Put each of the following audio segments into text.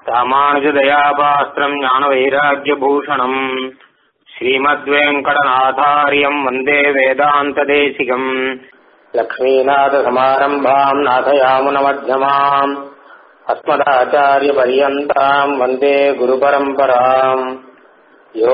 ராமானுஜதயாபாஸ்திரம் ஞானவைராக்கியபூஷணம் ஸ்ரீமத்வேங்கடநாதாரியம் வந்தே வேதாந்ததேசிகம் லக்ஷ்மீநாதசமாரம்பாம் நாதயாமுனமध्यமாம் अस्मदाचार्यपर्यन्ताम् वन्दे गुरुपरम्पराम् यो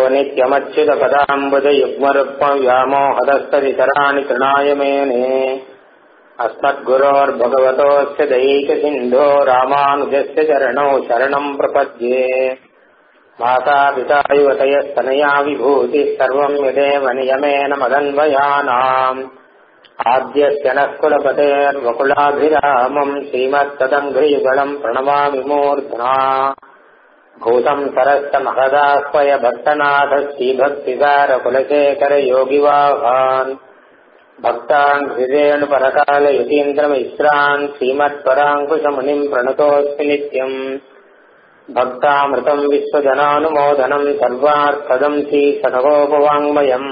नित्यमच्युतपदाम्बुजयुग्मरुक्मव्यामोहदस्तरितराणि तृणाय मेने अस्मद्गुरोर्भगवतोऽस्य दैकसिन्धो रामानुजस्य चरणौ शरणम् प्रपद्ये मातापिता युवतयस्तनया विभूतिः सर्वम् यदेव नियमेन मदन्वयानाम् आद्यस्य नः कुलपतेर्वकुलाभिरामम् श्रीमत्तदङ्घ्रियुगलम् प्रणमामि मूर्ध्ना भूतम् सरस्त महदाह्वय भक्तनाथ श्रीभक्तिसारकुलशेखर योगिवाहान् भक्तान् हृदेणुपरकाल यतीन्द्रमिश्रान् श्रीमत्पराङ्कुशमुनिम् प्रणतोऽस्मि नित्यम् भक्तामृतम् विश्वजनानुमोदनम् सर्वार्थदम् श्रीशतकोपवाङ्मयम्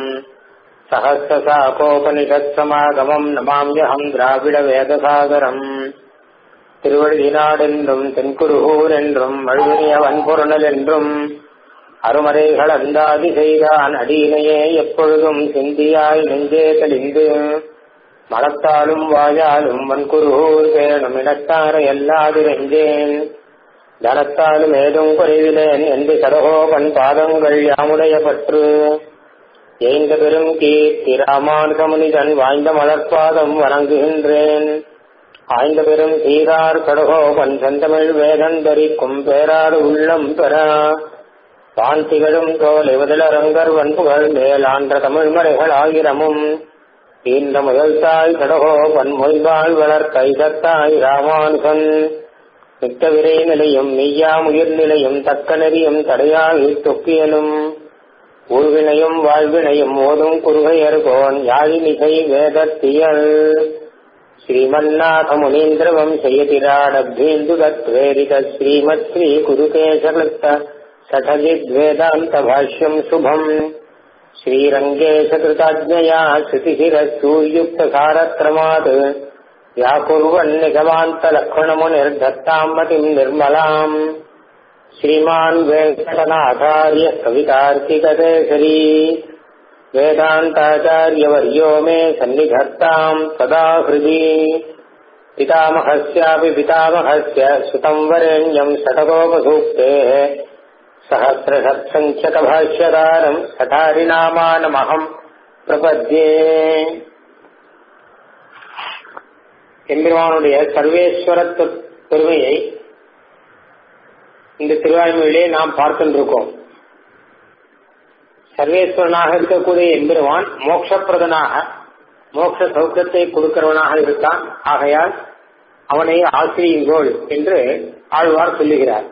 சகசிரசாகோபனிஷத்சமாகமம் நமாமியகம் திராவிட வேதசாகரம் திருவழிநாடென்றும் தென்குருகூர் என்றும் வழுவினிய வன்பொருணல் என்றும் அருமறைகள் அந்தாதி செய்தான் அடியினையே எப்பொழுதும் சிந்தியாய் நெஞ்சே தெளிந்து மனத்தாலும் வாயாலும் வன்குருகூர் பேணும் இடத்தார எல்லாதிரெஞ்சேன் தனத்தாலும் ஏதும் குறைவிலேன் என்று சடகோபன் பாதங்கள் யாமுடைய பற்று எய்ந்த பெரும் கீர்த்தி ராமானுகமுனிதன் வாய்ந்த மலர்பாதம் வணங்குகின்றேன் ஆய்ந்த பெரும் சீரார் கடகோபன் செந்தமிழ் வேதன் தரிக்கும் பேராறு உள்ளம் பெற தான் திகழும் தோல் எவதிலரங்கர் வன்புகள் மேலான்ற தமிழ் மறைகள் ஆயிரமும் இந்த முதல் தாய் கடகோபன் மொய்வாள் வளர் கைதத்தாய் ராமானுகன் மிக்க விரை நிலையும் மெய்யாம் உயிர் நிலையும் தக்க நெறியும் தடையாகி தொக்கியலும் ஊழ்வினையும் வாழ்வினையும் ஓதும் குறுகையர்கோன் யாழிமிசை வேதத்தியல் ஸ்ரீமன்னாத முனீந்திர வம்சயதிராடபேந்து தத்வேரித ஸ்ரீமத் ஸ்ரீ குருகேசகிருத்த சடஜித் வேதாந்த பாஷ்யம் சுபம் ஸ்ரீரங்கேசகிருதாஜ்ஞயா ஸ்ருதிசிர சூயுக்த சாரக்ரமாத் व्याकुर्वन् निगमान्तलक्ष्मणमुनिर्दत्ताम् मतिम् निर्मलाम् श्रीमान् वेङ्कटनाथार्य कवितार्किककेसरी वेदान्ताचार्यवर्यो मे सन्निधत्ताम् सदा हृदि पितामहस्यापि पितामहस्य सुतम् वरेण्यम् षटकोपसूक्तेः सहस्रषत्सङ्ख्यकभाष्यकारम् सठारिनामानमहम् प्रपद्ये எம்பெருமானுடைய சர்வேஸ்வரத்துவ பெருமையை இந்த திருவாய்மொழியிலே நாம் பார்க்கின்றிருக்கோம் சர்வேஸ்வரனாக இருக்கக்கூடிய எம்பெருமான் மோட்சப்பிரதனாக மோட்ச சௌக்கத்தை கொடுக்கிறவனாக இருக்கான் ஆகையால் அவனை ஆசிரியுங்கோள் என்று ஆழ்வார் சொல்லுகிறார்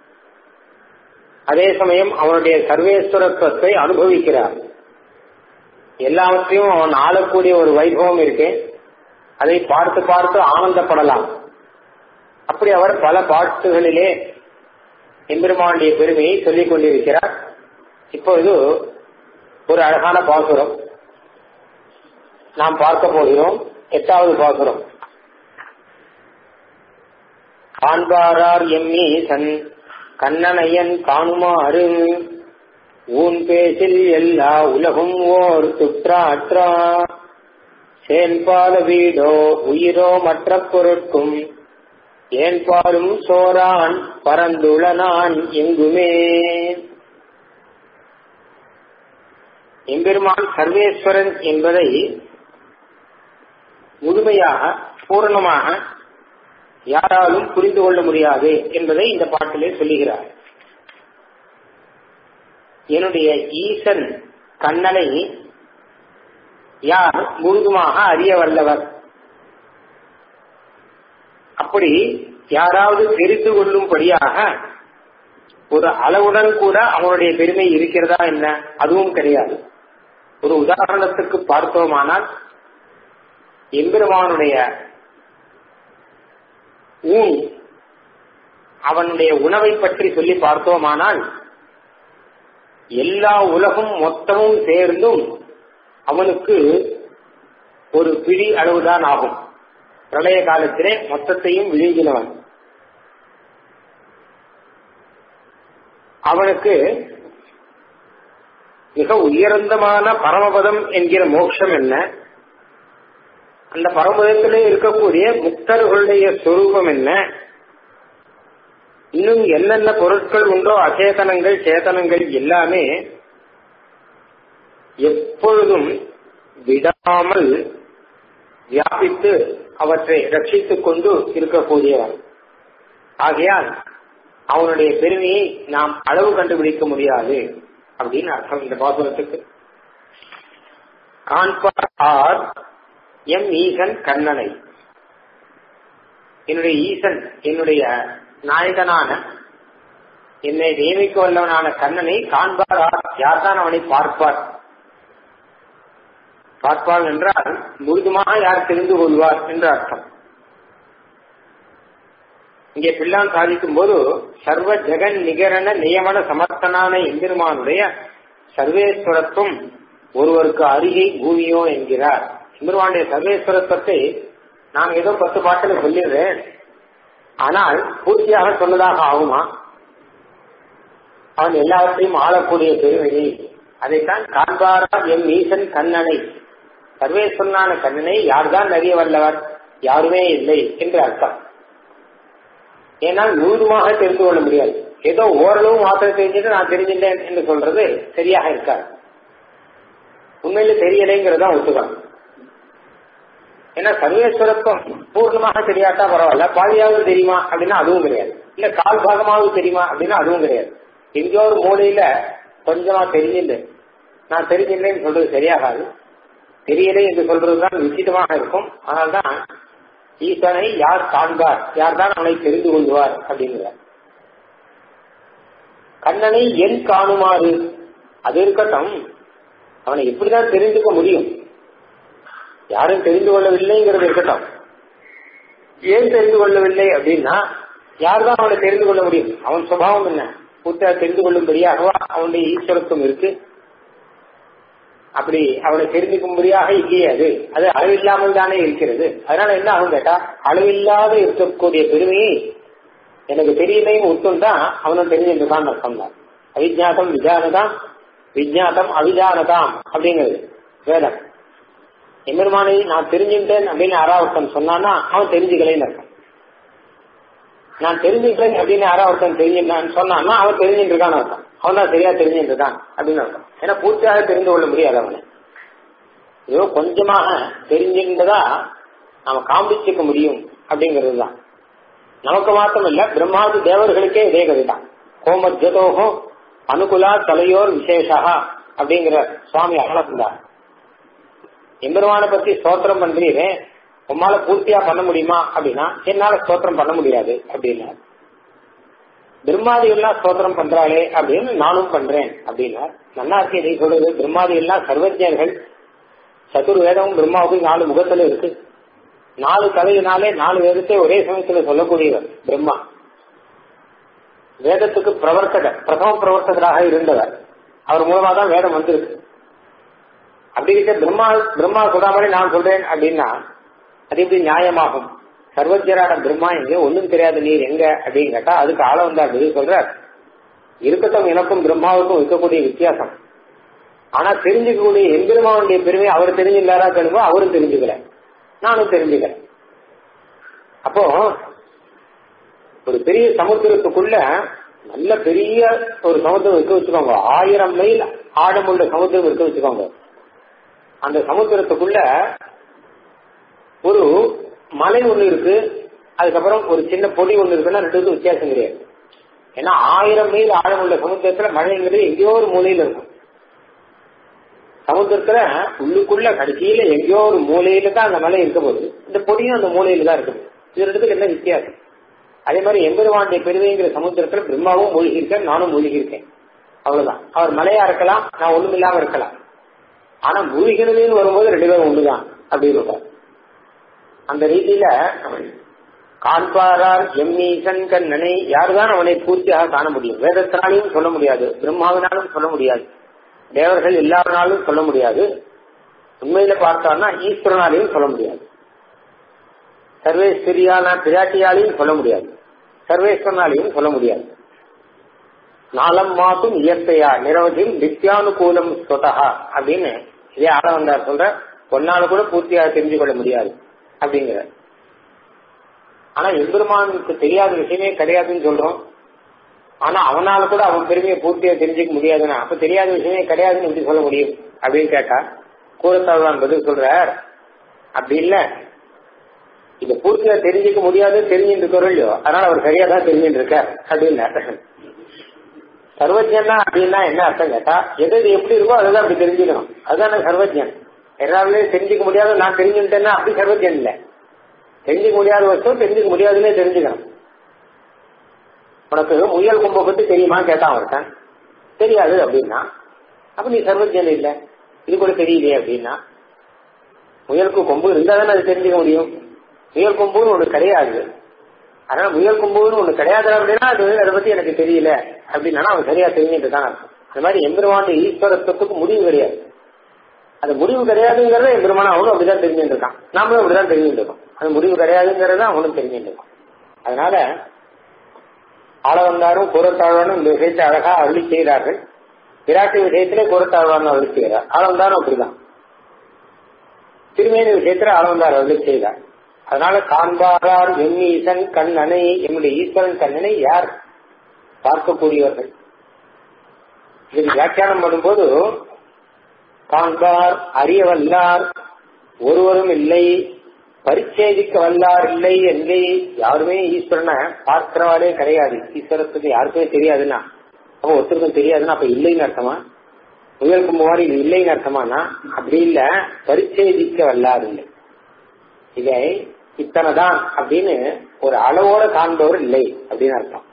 அதே சமயம் அவனுடைய சர்வேஸ்வரத்துவத்தை அனுபவிக்கிறார் எல்லாவற்றையும் அவன் ஆளக்கூடிய ஒரு வைபவம் இருக்கு அதை பார்த்து பார்த்து ஆனந்தப்படலாம் அப்படி அவர் பல பாட்டுகளிலே எம்பெருமானுடைய பெருமையை சொல்லிக் கொண்டிருக்கிறார் இப்பொழுது ஒரு அழகான பாசுரம் நாம் பார்க்க போகிறோம் எட்டாவது பாசுரம் காண்பாரார் எம்மி சன் கண்ணனையன் காணுமாறு ஊன் பேசில் எல்லா உலகும் ஓர் துற்றாற்றா சேன்பால வீடோ உயிரோ மற்ற பொருட்கும் ஏன் பாலும் சோரான் பரந்துள நான் எங்குமே எம்பெருமான் சர்வேஸ்வரன் என்பதை முழுமையாக பூர்ணமாக யாராலும் புரிந்து கொள்ள முடியாது என்பதை இந்த பாட்டிலே சொல்லுகிறார் என்னுடைய ஈசன் கண்ணனை யார் முழுதுமாக அறிய வல்லவர் அப்படி யாராவது தெரிந்து கொள்ளும்படியாக ஒரு அளவுடன் கூட அவனுடைய பெருமை இருக்கிறதா என்ன அதுவும் கிடையாது ஒரு உதாரணத்துக்கு பார்த்தோமானால் எம்பெருமானுடைய ஊன் அவனுடைய உணவை பற்றி சொல்லி பார்த்தோமானால் எல்லா உலகம் மொத்தமும் சேர்ந்தும் அவனுக்கு ஒரு பிடி அளவுதான் ஆகும் பிரளய காலத்திலே மொத்தத்தையும் விழுங்கினவன் அவனுக்கு மிக உயர்ந்தமான பரமபதம் என்கிற மோட்சம் என்ன அந்த பரமபதத்திலே இருக்கக்கூடிய முக்தர்களுடைய சொரூபம் என்ன இன்னும் என்னென்ன பொருட்கள் உண்டோ அச்சேதனங்கள் சேதனங்கள் எல்லாமே எப்பொழுதும் விடாமல் வியாபித்து அவற்றை ரட்சித்துக் கொண்டு இருக்கக்கூடியவன் ஆகையால் அவனுடைய பெருமையை நாம் அளவு கண்டுபிடிக்க முடியாது அப்படின்னு அர்த்தம் இந்த பாசுரத்துக்கு காண்பார் ஆர் எம் ஈசன் கண்ணனை என்னுடைய ஈசன் என்னுடைய நாயகனான என்னை நியமிக்க வல்லவனான கண்ணனை காண்பார் ஆர் யார்தான் அவனை பார்ப்பார் பார்ப்பார் என்றால் முழுதுமாக யார் தெரிந்து கொள்வார் என்று அர்த்தம் இங்கே பிள்ளான் சாதிக்கும் போது சர்வ ஜெகன் நிகரண நியமன சமர்த்தனான எம்பெருமானுடைய சர்வேஸ்வரத்துவம் ஒருவருக்கு அருகே பூமியோ என்கிறார் எம்பெருமானுடைய சர்வேஸ்வரத்துவத்தை நான் ஏதோ பத்து பாட்டில் சொல்லிடுறேன் ஆனால் பூர்த்தியாக சொன்னதாக ஆகுமா அவன் எல்லாவற்றையும் ஆளக்கூடிய பெருமையை அதைத்தான் காண்பாரா எம் ஈசன் கண்ணனை சர்வேஸ்வரனான கண்ணனை யார்தான் அறிய வல்லவர் யாருமே இல்லை என்று அர்த்தம் ஏன்னால் முழுதுமாக தெரிந்து கொள்ள முடியாது ஏதோ ஓரளவு மாத்திரம் தெரிஞ்சுட்டு நான் தெரிஞ்சிட்டேன் என்று சொல்றது சரியாக இருக்காது உண்மையில தெரியலைங்கிறதா ஒத்துக்கலாம் ஏன்னா சர்வேஸ்வரத்துவம் பூர்ணமாக தெரியாட்டா பரவாயில்ல பாதியாவது தெரியுமா அப்படின்னா அதுவும் கிடையாது இல்ல கால் பாகமாவது தெரியுமா அப்படின்னா அதுவும் கிடையாது எங்கேயோ ஒரு மூலையில கொஞ்சமா தெரிஞ்சில்லை நான் தெரிஞ்சில்லைன்னு சொல்றது சரியாகாது தெரியலை என்று சொல்றதுதான் நிச்சயமாக இருக்கும் அதனால்தான் ஈசனை யார் காண்பார் யார் தான் அவனை தெரிந்து கொள்வார் அப்படிங்கிறார் கண்ணனை என் காணுமாறு அது இருக்கட்டும் அவனை எப்படிதான் தெரிந்துக்க முடியும் யாரும் தெரிந்து கொள்ளவில்லைங்கிறது இருக்கட்டும் ஏன் தெரிந்து கொள்ளவில்லை அப்படின்னா யார் தான் அவனை தெரிந்து கொள்ள முடியும் அவன் சுபாவம் என்ன பூர்த்தியாக தெரிந்து கொள்ளும்படியாகவா அவனுடைய ஈஸ்வரத்துவம் இருக்கு அப்படி அவனை தெரிந்துக்கும்படியாக இல்லையே அது அது அளவில்லாமல் தானே இருக்கிறது அதனால என்ன ஆகும் கேட்டா அளவில்லாத இருக்கக்கூடிய பெருமையை எனக்கு தெரியலையும் ஒத்துண்டா அவனும் தெரிஞ்சிருக்கான் அர்த்தம் தான் அவிஜாதம் விஜானதாம் விஜாதம் அவிஜானதாம் அப்படிங்கிறது வேதம் எம்பெருமானை நான் தெரிஞ்சுட்டேன் அப்படின்னு யாராவது சொன்னான்னா அவன் தெரிஞ்சுக்கலைன்னு அர்த்தம் நான் தெரிஞ்சுக்கலை அப்படின்னு யாராவது ஒருத்தன் தெரிஞ்சுட்டான்னு சொன்னான்னா அவன் தெரிஞ்சுட்டு இருக்கான்னு அர்த்தம் அவன் தான் சரியா தெரிஞ்சுட்டு இருக்கான் அப்படின்னு அர்த்தம் ஏன்னா பூர்த்தியாக தெரிந்து கொள்ள முடியாது அவனை ஏதோ கொஞ்சமாக தெரிஞ்சிருந்ததா நாம காண்பிச்சுக்க முடியும் அப்படிங்கிறது தான் நமக்கு மாத்திரம் இல்ல பிரம்மாதி தேவர்களுக்கே இதே கதை தான் கோமஜதோகம் அனுகுலா தலையோர் விசேஷா அப்படிங்கிற சுவாமி அகலந்தார் எம்பெருமான பத்தி ஸ்தோத்திரம் பண்றீரே உம்மால பூர்த்தியா பண்ண முடியுமா அப்படின்னா என்னால ஸ்தோத்திரம் பண்ண முடியாது அப்படின்னா பிரம்மாதிகள்லாம் ஸ்தோத்திரம் பண்றாளே அப்படின்னு நானும் பண்றேன் அப்படின்னா நல்லா இருக்கு இதை சொல்றது பிரம்மாதிகள்லாம் சர்வஜர்கள் சதுர் வேதமும் பிரம்மாவுக்கும் நாலு முகத்துல இருக்கு நாலு தலையினாலே நாலு வேதத்தை ஒரே சமயத்துல சொல்லக்கூடியவர் பிரம்மா வேதத்துக்கு பிரவர்த்தகர் பிரதம பிரவர்த்தகராக இருந்தவர் அவர் மூலமா தான் வேதம் வந்திருக்கு அப்படி இருக்க பிரம்மா பிரம்மா சொல்லாமலே நான் சொல்றேன் அப்படின்னா அது எப்படி நியாயமாகும் சர்வஜரான பிரம்மா எங்க ஒன்னும் தெரியாத நீர் எங்க அப்படின்னு கேட்டா அதுக்கு ஆள வந்தா பதில் சொல்றார் இருக்கட்டும் எனக்கும் பிரம்மாவுக்கும் இருக்கக்கூடிய வித்தியாசம் ஆனா தெரிஞ்சுக்கக்கூடிய எம்பெருமாவுடைய பெருமை அவர் தெரிஞ்சிருந்தாரா கணுமோ அவரும் தெரிஞ்சுக்கல நானும் தெரிஞ்சுக்கல அப்போ ஒரு பெரிய சமுத்திரத்துக்குள்ள நல்ல பெரிய ஒரு சமுத்திரம் இருக்க வச்சுக்கோங்க ஆயிரம் மைல் ஆழமுள்ள சமுத்திரம் இருக்க வச்சுக்கோங்க அந்த சமுத்திரத்துக்குள்ள ஒரு மலை ஒண்ணு இருக்கு அதுக்கப்புறம் ஒரு சின்ன பொடி ஒண்ணு இருக்குன்னா ரெண்டு வித்தியாசம் கிடையாது ஏன்னா ஆயிரம் மைல் ஆழமுள்ள சமுத்திரத்துல மழைங்கிறது எங்கேயோ ஒரு மூலையில இருக்கும் சமுத்திரத்துல உள்ளுக்குள்ள கடைசியில எங்கேயோ ஒரு மூலையில தான் அந்த மலை இருக்க போகுது இந்த பொடியும் அந்த மூலையில தான் இருக்குது இது ரெண்டுத்துக்கு என்ன வித்தியாசம் அதே மாதிரி எம்பெருமானுடைய பெருமைங்கிற சமுத்திரத்துல பிரம்மாவும் மூழ்கியிருக்கேன் நானும் மூழ்கியிருக்கேன் அவ்வளவுதான் அவர் மலையா இருக்கலாம் நான் ஒண்ணும் இல்லாம இருக்கலாம் ஆனா மூழ்கிறதுன்னு வரும்போது ரெண்டு பேரும் ஒண்ணுதான் அப்படின்னு அந்த ரீதியில காண்பாரார் எம்மீசன் கண்ணனை யாருதான் அவனை பூர்த்தியாக காண முடியும் வேதத்தினாலையும் சொல்ல முடியாது பிரம்மாவினாலும் சொல்ல முடியாது தேவர்கள் எல்லாருனாலும் சொல்ல முடியாது உண்மையில பார்த்தான்னா ஈஸ்வரனாலையும் சொல்ல முடியாது சர்வேஸ்வரியான பிராட்டியாலையும் சொல்ல முடியாது சர்வேஸ்வரனாலையும் சொல்ல முடியாது நாளம் மாத்தும் இயற்கையா நிரவதில் நித்தியானுகூலம் சொதா அப்படின்னு இதே ஆள வந்தார் சொல்ற ஒன்னால கூட பூர்த்தியாக தெரிஞ்சு கொள்ள முடியாது அப்படிங்கிற ஆனா எம்பெருமானுக்கு தெரியாத விஷயமே கிடையாதுன்னு சொல்றோம் ஆனா அவனால கூட அவன் பெருமையை பூர்த்தியா தெரிஞ்சுக்க முடியாதுன்னா அப்ப தெரியாத விஷயமே கிடையாதுன்னு எப்படி சொல்ல முடியும் அப்படின்னு கேட்டா கூறத்தாழ்வான் பதில் சொல்றார் அப்படி இல்ல இத பூர்த்தியா தெரிஞ்சுக்க முடியாது தெரிஞ்சுட்டு இருக்கிறோம் இல்லையோ அதனால அவர் சரியா தான் தெரிஞ்சுட்டு இருக்கார் அப்படின்னு சர்வஜன்னா அப்படின்னா என்ன அர்த்தம் கேட்டா எது எது எப்படி இருக்கோ அதுதான் அப்படி தெரிஞ்சுக்கணும் அதுதானே சர்வஜன் எல்லாருமே தெரிஞ்சுக்க முடியாத நான் தெரிஞ்சுட்டேன்னா அப்படி சர்வஜன் இல்ல தெரிஞ்சுக்க முடியாத வச்சு தெரிஞ்சுக்க முடியாதுன்னே தெரிஞ்சுக்கணும் உனக்கு முயல் கொம்பை பத்தி தெரியுமா கேட்டான் ஒருத்தன் தெரியாது அப்படின்னா அப்ப நீ சர்வஜன் இல்ல இது கூட தெரியலையே அப்படின்னா முயலுக்கு கொம்பு இருந்தா தானே அது தெரிஞ்சுக்க முடியும் முயல் கொம்புன்னு ஒண்ணு கிடையாது அதனால முயல் கொம்புன்னு ஒண்ணு கிடையாது அப்படின்னா அது அதை பத்தி எனக்கு தெரியல அப்படின்னா அவன் சரியா தெரிஞ்சுட்டு தான் அர்த்தம் அந்த மாதிரி எம்பெருமான் ஈஸ்வரத்துவத்துக்கு முடிவு கிடையாது அது முடிவு கிடையாதுங்கிறத எம்பெருமான அவனும் அப்படிதான் தெரிஞ்சுட்டு இருக்கான் நாமளும் அப்படிதான் தெரிஞ்சுட்டு இருக்கோம் அது முடிவு கிடையாதுங்கிறத அவனும் தெரிஞ்சுட்டு இருக்கான் அதனால ஆள வந்தாரும் கூறத்தாழ்வானும் இந்த விஷயத்தை அழகா அருளி செய்கிறார்கள் விராட்டு விஷயத்திலே கூறத்தாழ்வான் அருளி செய்கிறார் ஆள வந்தாரும் அப்படிதான் திருமேனி விஷயத்துல ஆள வந்தார் அருளி செய்தார் அதனால காண்பாரார் என் ஈசன் கண்ணனை என்னுடைய ஈஸ்வரன் கண்ணனை யார் பார்க்கக்கூடியவர்கள் இதுக்கு வியாக்கியானம் பண்ணும்போது காண்பார் அறிய வல்லார் ஒருவரும் இல்லை பரிச்சேதிக்க வல்லார் இல்லை என்று யாருமே ஈஸ்வரனை பார்க்கிறவாளே கிடையாது ஈஸ்வரத்துக்கு யாருக்குமே தெரியாதுன்னா அப்ப ஒருத்தருக்கும் தெரியாதுன்னா அப்ப இல்லைன்னு அர்த்தமா முயல் கும்பு மாதிரி இது இல்லைன்னு அர்த்தமானா அப்படி இல்ல பரிச்சேதிக்க வல்லார் இல்லை இதை இத்தனைதான் அப்படின்னு ஒரு அளவோட காண்பவர் இல்லை அப்படின்னு அர்த்தம்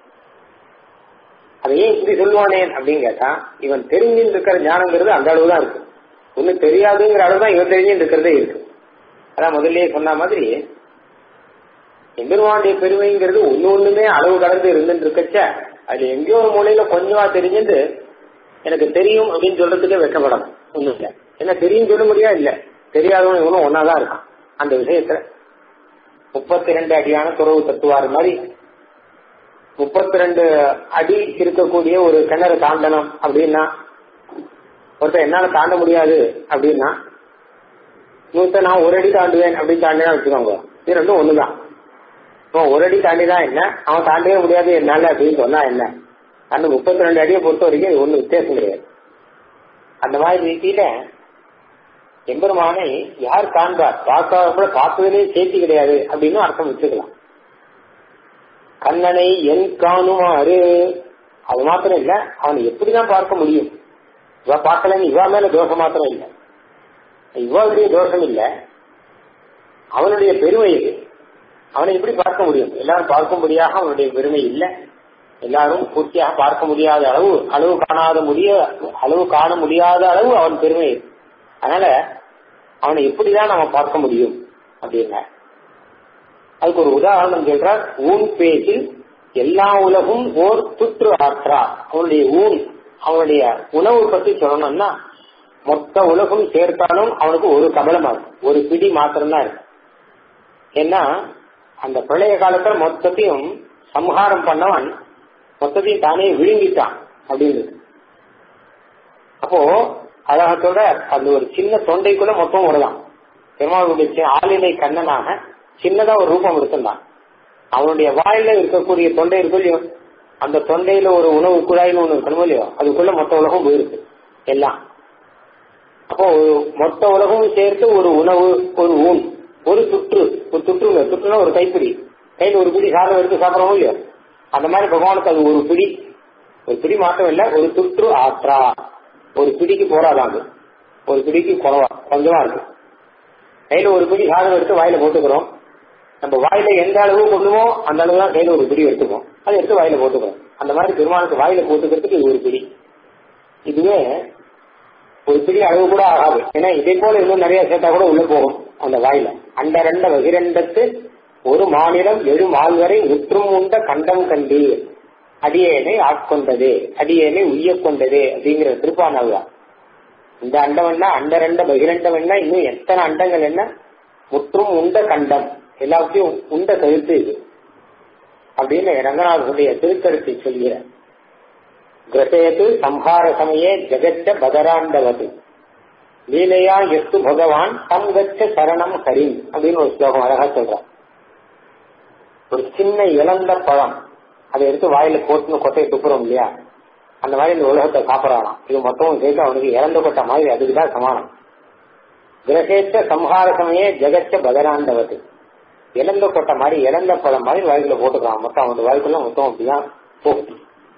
அதை ஏன் இப்படி சொல்லுவானேன் அப்படின்னு கேட்டா இவன் தெரிஞ்சுட்டு இருக்கிற ஞானங்கிறது அந்த அளவு தான் இருக்கு ஒண்ணு தெரியாதுங்கிற அளவு தான் இவன் தெரிஞ்சுட்டு இருக்கிறதே இருக்கு அதான் முதல்லயே சொன்ன மாதிரி எம்பெருமானுடைய பெருமைங்கிறது ஒண்ணு ஒண்ணுமே அளவு கடந்து இருந்துட்டு இருக்கச்ச அது எங்கேயோ ஒரு மூலையில கொஞ்சமா தெரிஞ்சுட்டு எனக்கு தெரியும் அப்படின்னு சொல்றதுக்கே வெக்கப்படணும் ஒண்ணும் இல்ல என்ன தெரியும் சொல்ல முடியா இல்ல தெரியாதவன் இவனும் ஒன்னாதான் இருக்கான் அந்த விஷயத்துல முப்பத்தி ரெண்டு அடியான துறவு தத்துவார் மாதிரி முப்பத்தி ரெண்டு அடி இருக்கக்கூடிய ஒரு கிணறு தாண்டனம் அப்படின்னா ஒருத்தர் என்னால தாண்ட முடியாது அப்படின்னா நூத்த நான் ஒரு அடி தாண்டுவேன் அப்படின்னு தாண்டினா வச்சுக்கோங்க இது ரெண்டும் ஒண்ணுதான் அவன் ஒரு அடி தாண்டி தான் என்ன அவன் தாண்டவே முடியாது என்னால அப்படின்னு சொன்னா என்ன அந்த முப்பத்தி ரெண்டு அடியை பொறுத்த வரைக்கும் இது ஒன்றும் வித்தியாசம் கிடையாது அந்த மாதிரி ரீதியில எம்பெருமானை யார் காண்பார் பார்க்காத கூட பார்ப்பதிலே சேர்த்தி கிடையாது அப்படின்னு அர்த்தம் வச்சுக்கலாம் கண்ணனை என் காணுமாறு அது மாத்திரம் இல்ல அவனை எப்படிதான் பார்க்க முடியும் இவ பார்க்கலன்னு இவா மேல தோஷம் மாத்திரம் இல்ல இவாவுடைய தோஷம் இல்ல அவனுடைய பெருமை இது அவனை எப்படி பார்க்க முடியும் எல்லாரும் பார்க்கும்படியாக அவனுடைய பெருமை இல்ல எல்லாரும் பூர்த்தியாக பார்க்க முடியாத அளவு அளவு காணாத முடிய அளவு காண முடியாத அளவு அவன் பெருமை அதனால அவனை எப்படிதான் நம்ம பார்க்க முடியும் அப்படின்னா அதுக்கு ஒரு உதாரணம் சொல்றார் ஊன் பேச்சில் எல்லா உலகும் ஓர் துற்று ஆற்றா அவனுடைய ஊன் அவனுடைய உணவு பத்தி சொல்லணும்னா மொத்த உலகம் சேர்த்தாலும் அவனுக்கு ஒரு கமலமாகும் ஒரு பிடி மாத்திரம்தான் இருக்கு ஏன்னா அந்த பிரளய காலத்துல மொத்தத்தையும் சம்ஹாரம் பண்ணவன் மொத்தத்தையும் தானே விழுங்கிட்டான் அப்படின்னு அப்போ அதாக சொல்ற அந்த ஒரு சின்ன தொண்டைக்குள்ள மொத்தம் விடலாம் பெருமாளுடைய ஆளிலை கண்ணனாக சின்னதா ஒரு ரூபம் எடுத்திருந்தான் அவனுடைய வாயில இருக்கக்கூடிய தொண்டை இருக்கும் இல்லையோ அந்த தொண்டையில ஒரு உணவு குழாயின்னு ஒண்ணு இருக்கணும் இல்லையோ அதுக்குள்ள மொத்த உலகம் போயிருக்கு எல்லாம் அப்போ மொத்த உலகமும் சேர்த்து ஒரு உணவு ஒரு ஊன் ஒரு சுற்று ஒரு சுற்றுங்க சுற்றுனா ஒரு கைப்பிடி கையில் ஒரு பிடி சாதம் எடுத்து சாப்பிடறோம் இல்லையோ அந்த மாதிரி பகவானுக்கு அது ஒரு பிடி ஒரு பிடி மாற்றம் இல்ல ஒரு சுற்று ஆற்றா ஒரு பிடிக்கு போராதாங்க ஒரு பிடிக்கு குறவா கொஞ்சமா இருக்கு கையில ஒரு பிடி சாதம் எடுத்து வாயில போட்டுக்கிறோம் நம்ம வாயில எந்த அளவு கொண்டுமோ அந்த அளவு தான் கையில ஒரு பிடி எடுத்துக்கோம் அதை எடுத்து வாயில போட்டுக்கிறோம் அந்த மாதிரி பெருமானுக்கு வாயில போட்டுக்கிறதுக்கு இது ஒரு பிடி இதுவே ஒரு பிடி அளவு கூட ஆகாது ஏன்னா இதே போல இன்னும் நிறைய சேர்த்தா கூட உள்ள போகும் அந்த வாயில அண்ட ரெண்ட வகிரண்டத்து ஒரு மாநிலம் எழு மால்வரை உற்றும் உண்ட கண்டம் கண்டு அடியேனை ஆட்கொண்டது அடியேனை உய்ய கொண்டது அப்படிங்கிற திருப்பானவுதான் இந்த அண்டம் என்ன அண்ட ரெண்ட பகிரண்டம் என்ன இன்னும் எத்தனை அண்டங்கள் என்ன முற்றும் உண்ட கண்டம் எல்லாத்தையும் உண்ட கருத்து இது அப்படின்னு ரங்கநாதனுடைய திருக்கருத்தை சொல்கிறார் கிரசேது சம்ஹார சமயே ஜெகச்ச பதராண்டவது லீலையா எஸ்து பகவான் தம் கச்ச சரணம் ஹரி அப்படின்னு ஒரு ஸ்லோகம் அழகா சொல்றான் ஒரு சின்ன இழந்த பழம் அதை எடுத்து வாயில போட்டுன்னு கொட்டையை துப்புறோம் இல்லையா அந்த மாதிரி இந்த உலகத்தை காப்பாறானாம் இது மொத்தமும் சேர்த்து அவனுக்கு இறந்து கொட்ட மாதிரி அதுக்குதான் சமானம் கிரகேச்ச சம்ஹார சமயே ஜெகச்ச பதராண்டவது இழந்த கொட்ட மாதிரி இழந்த பழம் மாதிரி வாய்க்குள்ள போட்டுக்கலாம் மொத்தம் அவனோட வாய்க்குள்ள மொத்தம் அப்படிதான் போகும்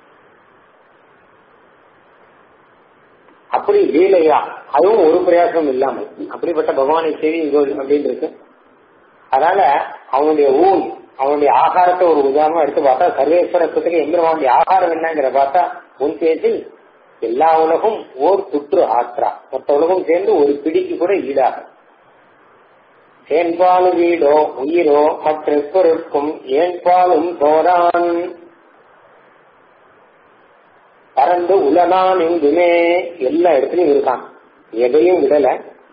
அப்படி லீலையா அதுவும் ஒரு பிரயாசம் இல்லாமல் அப்படிப்பட்ட பகவானை செய்தி அப்படின்னு இருக்கு அதனால அவனுடைய ஊன் அவனுடைய ஆகாரத்தை ஒரு உதாரணமா எடுத்து பார்த்தா சர்வேஸ்வரத்துக்கு எம்பெருமானுடைய ஆகாரம் என்னங்கிற பார்த்தா உன் பேச்சில் எல்லா உலகும் ஓர் துற்று ஆற்றா மொத்த உலகம் சேர்ந்து ஒரு பிடிக்கு கூட ஈடாகும் தேன்பாலு வீடோ உயிரோ மற்ற பொருட்கும் ஏன்பாலும் தோரான் பறந்து உலனான் எங்குமே எல்லா இடத்துலயும் இருக்கான் எதையும் விடல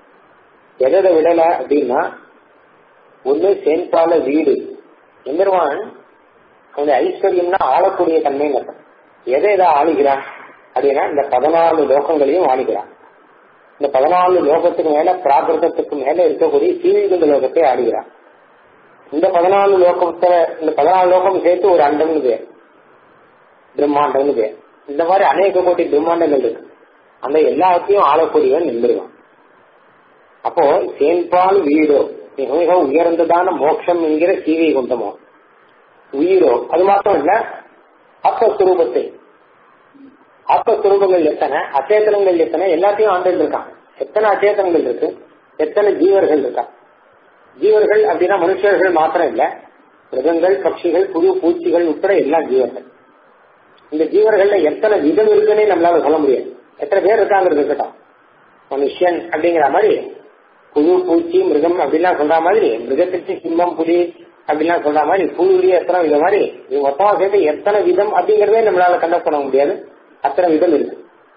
எதை விடல அப்படின்னா ஒண்ணு சேன்பால வீடு எம்பெருமான் அந்த ஐஸ்வர்யம்னா ஆளக்கூடிய தன்மைன்னு அர்த்தம் எதை எதை ஆளுகிறான் அப்படின்னா இந்த பதினாலு லோகங்களையும் ஆளுகிறான் இந்த பதினாலு லோகத்துக்கு மேல பிராகிருதத்துக்கு மேல இருக்கக்கூடிய சீவிகுந்த லோகத்தை ஆடுகிறான் இந்த பதினாலு லோகத்தை இந்த பதினாலு லோகம் சேர்த்து ஒரு அண்டம்னு பேர் பிரம்மாண்டம்னு பேர் இந்த மாதிரி அநேக கோடி பிரம்மாண்டங்கள் இருக்கு அந்த எல்லாத்தையும் ஆளக்கூடியவன் நின்றுவான் அப்போ சேன்பால் வீடோ மிக மிக உயர்ந்ததான மோட்சம் என்கிற சீவை குண்டமோ உயிரோ அது மாத்திரம் இல்ல ஆத்மஸ்வரூபத்தை ஆத்மஸ்வரூபங்கள் எத்தனை அச்சேதனங்கள் எத்தனை எல்லாத்தையும் ஆண்டு இருக்கான் எத்தனை அச்சேதனங்கள் இருக்கு எத்தனை ஜீவர்கள் இருக்கா ஜீவர்கள் அப்படின்னா மனுஷர்கள் மாத்திரம் இல்ல மிருகங்கள் பட்சிகள் புழு பூச்சிகள் உட்பட எல்லாம் ஜீவர்கள் இந்த ஜீவர்கள்ல எத்தனை விதம் இருக்குன்னே நம்மளால சொல்ல முடியாது எத்தனை பேர் இருக்காங்கிறது இருக்கட்டும் மனுஷன் அப்படிங்கிற மாதிரி புழு பூச்சி மிருகம் அப்படிலாம் சொல்ற மாதிரி மிருகத்துக்கு சிம்மம் புலி அப்படிலாம் சொல்ற மாதிரி புழுலி எத்தனை விதம் மாதிரி இது மொத்தமா சேர்த்து எத்தனை விதம் அப்படிங்கறதே நம்மளால கண்டக்ட் பண்ண முடியாது அத்தனை விதம் இருக்கு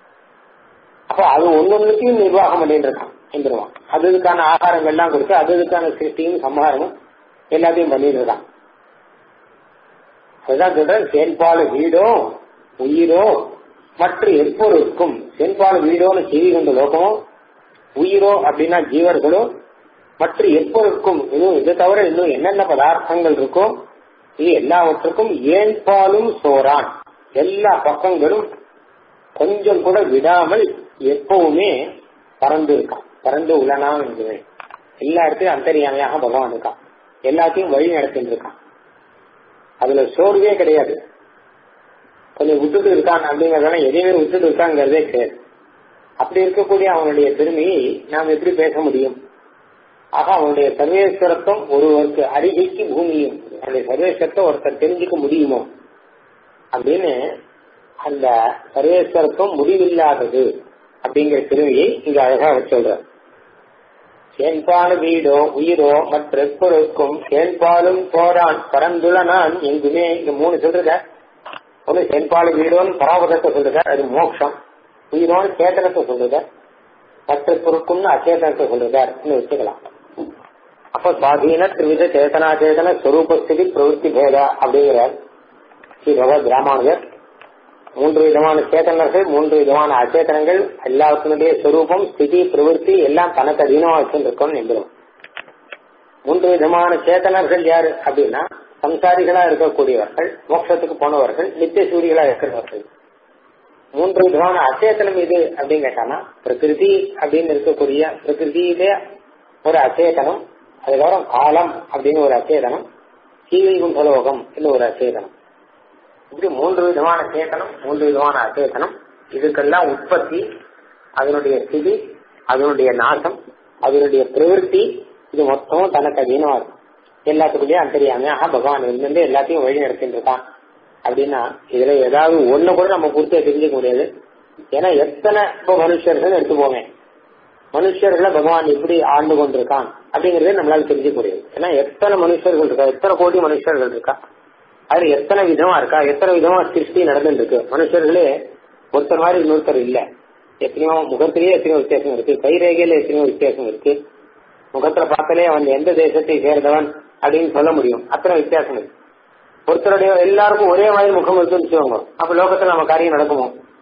அப்போ அது ஒன்னொன்னுத்தையும் நிர்வாகம் பண்ணிட்டு இருக்கான் எந்திருவான் அதுக்கான ஆகாரங்கள்லாம் கொடுத்து அதுக்கான சிருஷ்டியும் சம்ஹாரமும் எல்லாத்தையும் பண்ணிட்டு இருக்கான் அதுதான் சொல்றேன் சேன்பால் வீடோ உயிரோ மற்ற எப்பொருக்கும் சேன்பால் வீடோன்னு செய்தி கொண்ட லோகமோ உயிரோ அப்படின்னா ஜீவர்களோ மற்ற எப்பொருக்கும் இன்னும் இது தவிர இன்னும் என்னென்ன பதார்த்தங்கள் இருக்கோ இது எல்லாவற்றுக்கும் ஏன் பாலும் சோறான் எல்லா பக்கங்களும் கொஞ்சம் கூட விடாமல் எப்பவுமே பறந்து இருக்கான் பறந்து உள்ளனாம் என்பது எல்லா இடத்தையும் அந்தரியாமையாக பகவான் இருக்கான் எல்லாத்தையும் வழி நடத்திட்டு இருக்கான் அதுல சோர்வே கிடையாது கொஞ்சம் விட்டுட்டு இருக்கான் அப்படிங்கறதால எதையுமே விட்டுட்டு இருக்காங்கிறதே கிடையாது அப்படி இருக்கக்கூடிய அவனுடைய பெருமையை நாம் எப்படி பேச முடியும் ஆக அவனுடைய சர்வேஸ்வரத்துவம் ஒருவருக்கு அருகைக்கு பூமியும் அவனுடைய சர்வேஸ்வரத்தை ஒருத்தர் தெரிஞ்சுக்க முடியுமோ அப்படின்னு அந்த சர்வேஸ்வரத்துவம் முடிவில்லாதது அப்படிங்கிற பெருமையை இங்க அழகா சொல்றார் சேன்பாலு வீடோ உயிரோ மற்ற பொருட்கும் சேன்பாலும் போரான் பரந்துள்ள நான் எங்குமே இங்க மூணு சொல்றத ஒண்ணு சேன்பாலு வீடோன்னு பராபதத்தை சொல்றத அது மோட்சம் உயிரோன்னு சேத்தனத்தை சொல்றத மற்ற பொருட்கும்னு அச்சேதனத்தை சொல்றதான்னு வச்சுக்கலாம் அப்ப சுவாதீன திரிவித சேதனாச்சேதன ஸ்வரூபஸ்திதி பிரவருத்தி பேதா அப்படிங்கிறார் ஸ்ரீ பகவத் ராமானுஜர் மூன்று விதமான சேத்தனர்கள் மூன்று விதமான அச்சேதனங்கள் எல்லாத்தினுடைய ஸ்வரூபம் ஸ்திதி பிரவருத்தி எல்லாம் தனக்கு அதீனமா வச்சுருக்கோம் நம்புறோம் மூன்று விதமான சேத்தனர்கள் யாரு அப்படின்னா சம்சாரிகளா இருக்கக்கூடியவர்கள் மோட்சத்துக்கு போனவர்கள் நித்திய சூரிகளா இருக்கிறவர்கள் மூன்று விதமான அச்சேதனம் இது அப்படின்னு கேட்டானா பிரகிருதி அப்படின்னு இருக்கக்கூடிய பிரகிருதியிலே ஒரு அச்சேதனம் அதுக்கப்புறம் காலம் அப்படின்னு ஒரு அச்சேதனம் சீவை குண்டலோகம் ஒரு அச்சேதனம் இப்படி மூன்று விதமான சேத்தனம் மூன்று விதமான அச்சேதனம் இதுக்கெல்லாம் உற்பத்தி அதனுடைய ஸ்திதி அதனுடைய நாசம் அதனுடைய பிரவருத்தி இது மொத்தமும் தனக்கு அதீனமா இருக்கும் எல்லாத்துக்குள்ளேயும் அந்தரியாமையாக பகவான் இருந்து எல்லாத்தையும் வழி நடத்திட்டு இருக்கான் அப்படின்னா இதுல ஏதாவது ஒண்ணு கூட நம்ம பூர்த்தியா தெரிஞ்சுக்க முடியாது ஏன்னா எத்தனை இப்போ மனுஷர்கள் எடுத்துப்போங்க மனுஷர்களை பகவான் எப்படி ஆண்டு கொண்டிருக்கான் அப்படிங்கறதே நம்மளால தெரிஞ்சுக்க முடியாது ஏன்னா எத்தனை மனுஷர்கள் இருக்கா எத்தனை கோடி மனுஷர்கள் இருக்கா அதுல எத்தனை விதமா இருக்கா எத்தனை விதமா சிருஷ்டி நடந்துட்டு இருக்கு மனுஷர்களே ஒருத்தர் மாதிரி இன்னொருத்தர் இல்ல எத்தனையோ முகத்திலேயே எத்தனையோ வித்தியாசம் இருக்கு கைரேகையில எத்தனையோ வித்தியாசம் இருக்கு முகத்துல பார்த்தாலே அவன் எந்த தேசத்தை சேர்ந்தவன் அப்படின்னு சொல்ல முடியும் அத்தனை வித்தியாசம் இருக்கு ஒருத்தருடைய எல்லாருக்கும் ஒரே மாதிரி முகம் இருக்குன்னு வச்சுக்கோங்க அப்ப லோகத்துல நம்ம காரியம் நடக்குமோ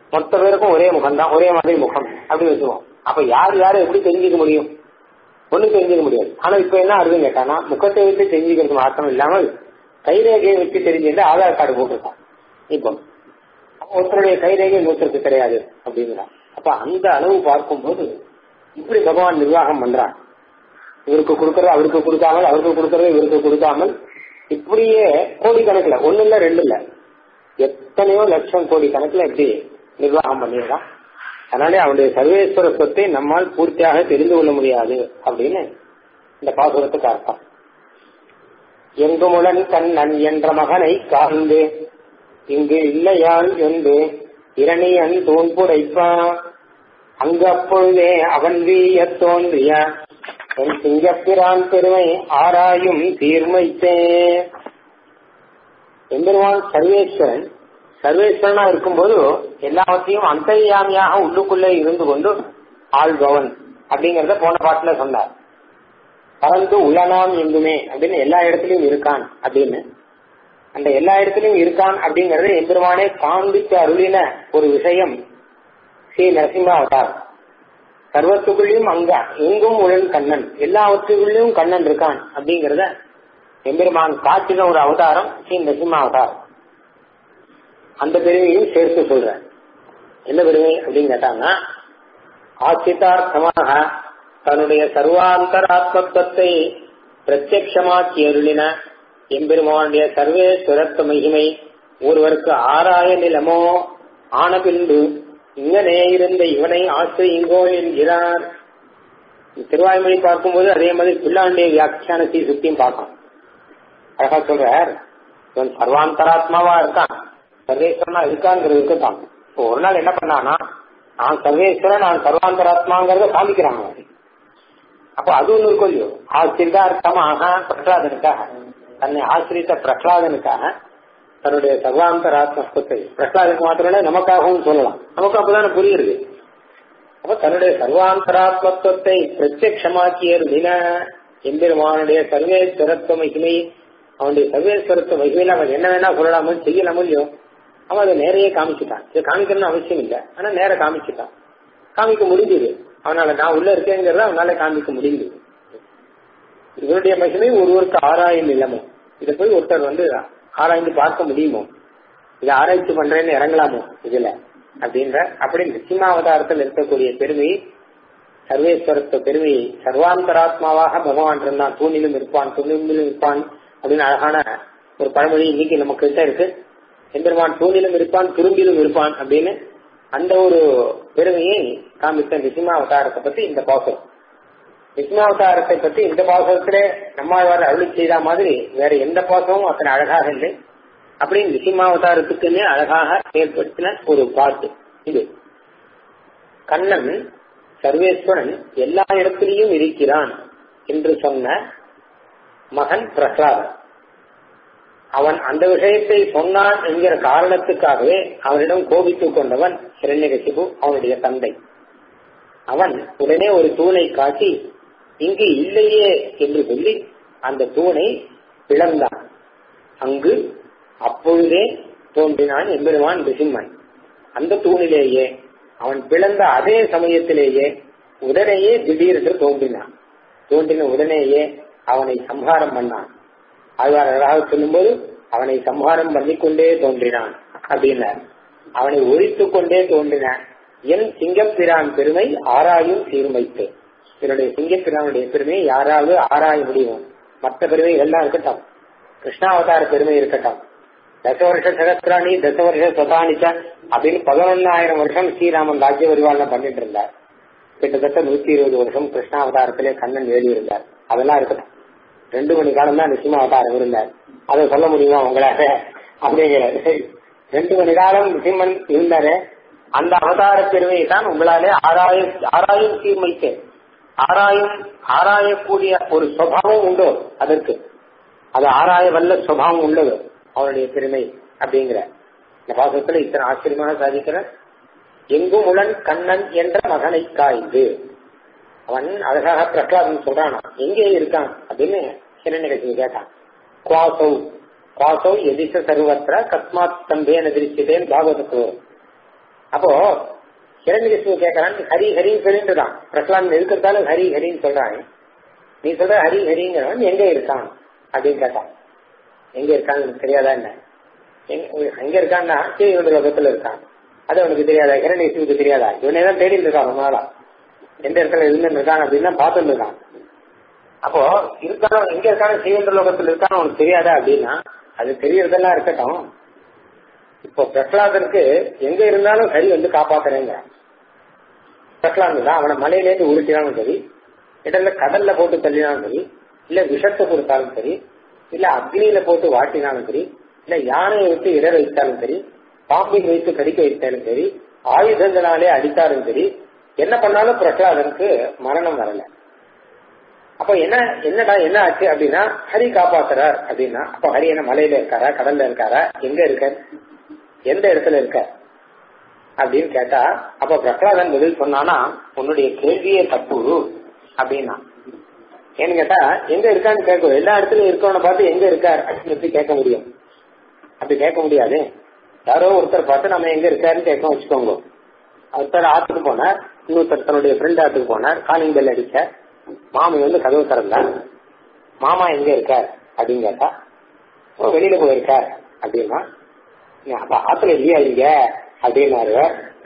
மொத்த பேருக்கும் ஒரே முகம் தான் ஒரே மாதிரி முகம் அப்படி வச்சுவோம் அப்ப யார் யாரை எப்படி தெரிஞ்சுக்க முடியும் ஒண்ணும் தெரிஞ்சுக்க முடியாது ஆனா இப்ப என்ன ஆகுதுன்னு கேட்டானா முகத்தை வச்சு தெரிஞ்சுக்கிறது மாத்திரம் இல்லாமல் கைரேகையை வச்சு தெரிஞ்சுட்டு ஆதார் கார்டு போட்டிருக்கான் இப்போ ஒருத்தருடைய கைரேகை இன்னொருத்தருக்கு கிடையாது அப்படிங்கிறான் அப்ப அந்த அளவு பார்க்கும்போது இப்படி பகவான் நிர்வாகம் பண்றான் இவருக்கு கொடுக்கறது அவருக்கு கொடுக்காமல் அவருக்கு கொடுக்கறது இவருக்கு கொடுக்காமல் இப்படியே கோடி கணக்குல ஒண்ணு இல்ல ரெண்டு இல்ல எத்தனையோ லட்சம் கோடி கணக்குல எப்படி நிர்வாகம் பண்ணிருக்கான் அதனாலே அவனுடைய சர்வேஸ்வர சொத்தை நம்மால் பூர்த்தியாக தெரிந்து கொள்ள முடியாது அப்படின்னு இந்த பாசுரத்துக்கு அர்த்தம் எங்குமுடன் கண்ணன் என்ற மகனை காண்ந்து இங்கு இல்லையால் என்று இரணியன் தூண்புடைப்பா அங்கு அப்பொழுதே அவன் வீய தோன்றிய என் சிங்கப்பிரான் பெருமை ஆராயும் தீர்மைத்தே எம்பெருமான் சர்வேஸ்வரன் சர்வேஸ்வரனா இருக்கும்போது எல்லாவற்றையும் அந்தர்யாமியாக உள்ளுக்குள்ளே இருந்து கொண்டு ஆள்பவன் அப்படிங்கறத போன பாட்டுல சொன்னார் பறந்து உள்ளனாம் எங்குமே அப்படின்னு எல்லா இடத்துலயும் இருக்கான் அப்படின்னு அந்த எல்லா இடத்துலயும் இருக்கான் அப்படிங்கறத எம்பெருமானே காண்பித்து அருளின ஒரு விஷயம் ஸ்ரீ நரசிம்ம அவதாரம் சர்வத்துக்குள்ளயும் அங்க எங்கும் உழல் கண்ணன் எல்லாவற்றுக்குள்ளயும் கண்ணன் இருக்கான் அப்படிங்கறத எம்பெருமான் காட்டின ஒரு அவதாரம் ஸ்ரீ நரசிம்ம அவதாரம் அந்த பெருமையும் சேர்த்து சொல்றேன் என்ன பெருமை அப்படின்னு கேட்டாங்கன்னா ஆசிதார்த்தமாக தன்னுடைய சர்வாந்தராத்மத்துவத்தை பிரத்யமாக்கி அருளின எம்பெருமானுடைய சர்வேஸ்வரத்துவ மகிமை ஒருவருக்கு ஆராய நிலமோ ஆன பின்பு இங்கனே இருந்த இவனை ஆசிரியுங்கோ என்கிறார் திருவாய்மொழி பார்க்கும்போது அதே மாதிரி பிள்ளாண்டிய வியாக்கியானத்தை சுத்தியும் பார்க்கலாம் அழகா சொல்றார் இவன் சர்வாந்தராத்மாவா இருக்கான் சர்வேஸ்வரனா இருக்காங்கிறதுக்கு தான் இப்போ ஒரு நாள் என்ன பண்ணானா நான் சர்வேஸ்வரன் நான் சர்வாந்தராத்மாங்கிறத காமிக்கிறாங்க அப்ப அது ஒண்ணு இருக்கும் இல்லையோ ஆசிரிதார்த்தமாக பிரகலாதனுக்காக தன்னை ஆசிரித்த பிரகலாதனுக்காக தன்னுடைய சர்வாந்தராத்மஸ்தத்தை பிரகலாதனுக்கு மாத்திரம் இல்ல நமக்காகவும் சொல்லலாம் நமக்கு அப்பதானே புரியுது அப்ப தன்னுடைய சர்வாந்தராத்மத்துவத்தை பிரத்யமாக்கிய தின எம்பெருமானுடைய சர்வேஸ்வரத்துவ மகிமை அவனுடைய சர்வேஸ்வரத்துவ மகிமையில அவன் என்ன வேணா சொல்லலாமோ செய்யலாமோ இல்லையோ அவன் அதை நேரையே காமிச்சுட்டான் இது காமிக்கணும்னு அவசியம் இல்லை ஆனா நேர காமிச்சுட்டான் காமிக்க முடிஞ்சது அவனால நான் உள்ள இருக்கேங்கிறத அவனால காமிக்க முடிஞ்சது இவருடைய மகிமை ஒருவருக்கு ஆராயும் இல்லமோ இதை போய் ஒருத்தர் வந்து ஆராய்ந்து பார்க்க முடியுமோ இதை ஆராய்ச்சி பண்றேன்னு இறங்கலாமோ இதுல அப்படின்ற அப்படி நிச்சயமாவதாரத்தில் இருக்கக்கூடிய பெருமை சர்வேஸ்வரத்த பெருமையை சர்வாந்தராத்மாவாக பகவான் இருந்தான் தூணிலும் இருப்பான் துணிலும் இருப்பான் அப்படின்னு அழகான ஒரு பழமொழி இன்னைக்கு நம்ம கிட்ட இருக்கு எம்பெருமான் தூணிலும் இருப்பான் திரும்பிலும் இருப்பான் அப்படின்னு அந்த ஒரு பெருமையை காமித்த நிசிமாவதாரத்தை பத்தி இந்த பாசம் நிசிமாவதாரத்தை பத்தி இந்த பாசத்திலே நம்மாழ்வார் அருளி செய்த மாதிரி வேற எந்த பாசமும் அத்தனை அழகாக இல்லை அப்படின்னு நிசிமாவதாரத்துக்குன்னே அழகாக ஏற்படுத்தின ஒரு பாட்டு இது கண்ணன் சர்வேஸ்வரன் எல்லா இடத்திலையும் இருக்கிறான் என்று சொன்ன மகன் பிரகலாதன் அவன் அந்த விஷயத்தை சொன்னான் என்கிற காரணத்துக்காகவே அவனிடம் கோபித்துக் கொண்டவன் ஹிரண்யகசிபு அவனுடைய தந்தை அவன் உடனே ஒரு தூணை காட்டி இங்கு இல்லையே என்று சொல்லி அந்த தூணை பிளந்தான் அங்கு அப்பொழுதே தோன்றினான் எம்பெருமான் ரிசிம்மன் அந்த தூணிலேயே அவன் பிளந்த அதே சமயத்திலேயே உடனேயே திடீரென்று தோன்றினான் தோன்றின உடனேயே அவனை சம்ஹாரம் பண்ணான் ஆழ்வார் அழகாக சொல்லும்போது அவனை சம்ஹாரம் பண்ணிக்கொண்டே தோன்றினான் அப்படின்னார் அவனை ஒழித்துக் கொண்டே தோன்றினான் என் சிங்கப்பிரான் பெருமை ஆராயும் சீர்மைத்து என்னுடைய சிங்கப்பிரானுடைய பெருமையை யாராவது ஆராய முடியும் மற்ற பெருமை எல்லாம் இருக்கட்டும் கிருஷ்ணாவதார பெருமை இருக்கட்டும் தச வருஷ சகசிராணி தச வருஷ சொதானிச்ச அப்படின்னு பதினொன்னாயிரம் வருஷம் ஸ்ரீராமன் ராஜ்ய பரிபாலனை பண்ணிட்டு இருந்தார் கிட்டத்தட்ட நூத்தி இருபது வருஷம் கிருஷ்ணாவதாரத்திலே கண்ணன் எழுதி இருந்தார் அதெல்லாம் இருக்கட்டும் ரெண்டு மணி காலம் தான் நிச்சயமா அவதாரம் இருந்தார் அதை சொல்ல முடியுமா உங்களால அப்படிங்கிறாரு ரெண்டு மணி காலம் நிசிம்மன் இருந்தாரு அந்த அவதார பெருமையை தான் உங்களாலே ஆராய ஆராயும் தீர்மைக்கு ஆராயும் ஆராயக்கூடிய ஒரு சுவாவம் உண்டோ அதற்கு அது ஆராய வல்ல சுவாவம் உள்ளது அவனுடைய பெருமை அப்படிங்கிற இந்த பாசத்துல இத்தனை ஆச்சரியமாக சாதிக்கிற எங்கும் உளன் கண்ணன் என்ற மகனை காய்ந்து அவன் அழகாக பிரகலாதன் சொல்றானா எங்கே இருக்கான் அப்படின்னு ஹிரண்யகசிபு கேட்டான் குவாசௌ குவாசௌ எதிச சர்வத்திர கஸ்மாத் ஸ்தம்பேன திருச்சிதேன் பாகவதத்து அப்போ கிரண்யகிருஷ்ணன் கேட்கறான் ஹரி ஹரின்னு சொல்லிட்டு தான் பிரகலாத் இருக்கிறதால ஹரி ஹரின்னு சொல்றாங்க நீ சொல்ற ஹரி ஹரிங்கிறவன் எங்க இருக்கான் அப்படின்னு கேட்டான் எங்க இருக்கான்னு எனக்கு தெரியாதா என்ன எங்க இருக்கான்னா கீழ் லோகத்துல இருக்கான் அது அவனுக்கு தெரியாதா கிரண்யகிருஷ்ணனுக்கு தெரியாதா இவனே தான் தேடிட்டு இருக்கான் ரொம்ப நாளா எந்த இடத்துல இருந்து இருக்கான் அப்படின்னு பார்த்துட்டு இருக்கான் அப்போ இருக்கான எங்க இருக்கான செய்கின்ற லோகத்துல இருக்கான்னு உனக்கு தெரியாதா அப்படின்னா அது தெரியறதெல்லாம் இருக்கட்டும் இப்போ பிரகலாதனுக்கு எங்க இருந்தாலும் ஹரி வந்து காப்பாத்துறேங்க பிரகலாந்து தான் அவனை மலையிலேருந்து உருட்டினாலும் சரி இடத்துல கடல்ல போட்டு தள்ளினாலும் சரி இல்ல விஷத்தை கொடுத்தாலும் சரி இல்ல அக்னியில போட்டு வாட்டினாலும் சரி இல்ல யானையை விட்டு இட வைத்தாலும் சரி பாம்பை வைத்து கடிக்க வைத்தாலும் சரி ஆயுதங்களாலே அடித்தாலும் சரி என்ன பண்ணாலும் பிரகலாதனுக்கு மரணம் வரல அப்ப என்ன என்னடா என்ன ஆச்சு அப்படின்னா ஹரி காப்பாத்துறார் அப்படின்னா அப்ப ஹரி என்ன மலையில இருக்காரா கடல்ல இருக்காரா எங்க இருக்க எந்த இடத்துல இருக்க அப்படின்னு கேட்டா அப்ப பிரகலாதன் பதில் சொன்னானா உன்னுடைய கேள்வியே தப்பு அப்படின்னா ஏன்னு கேட்டா எங்க இருக்கான்னு கேட்கும் எல்லா இடத்துலயும் இருக்கவனை பார்த்து எங்க இருக்கார் அப்படின்னு கேட்க முடியும் அப்படி கேட்க முடியாது யாரோ ஒருத்தர் பார்த்து நம்ம எங்க இருக்காருன்னு கேட்க வச்சுக்கோங்க ஒருத்தர் ஆத்துக்கு போனார் இன்னொருத்தர் தன்னுடைய ஃப்ரெண்ட் ஆத்துக்கு போனார் காலிங் பெல் அடிச்ச மாமி வந்து கதவு திறந்தார் மாமா எங்க இருக்கார் அப்படின்னு கேட்டா ஓ வெளியில போயிருக்கார் அப்படின்னா அப்ப ஆத்துல இல்லையா இங்க அப்படின்னாரு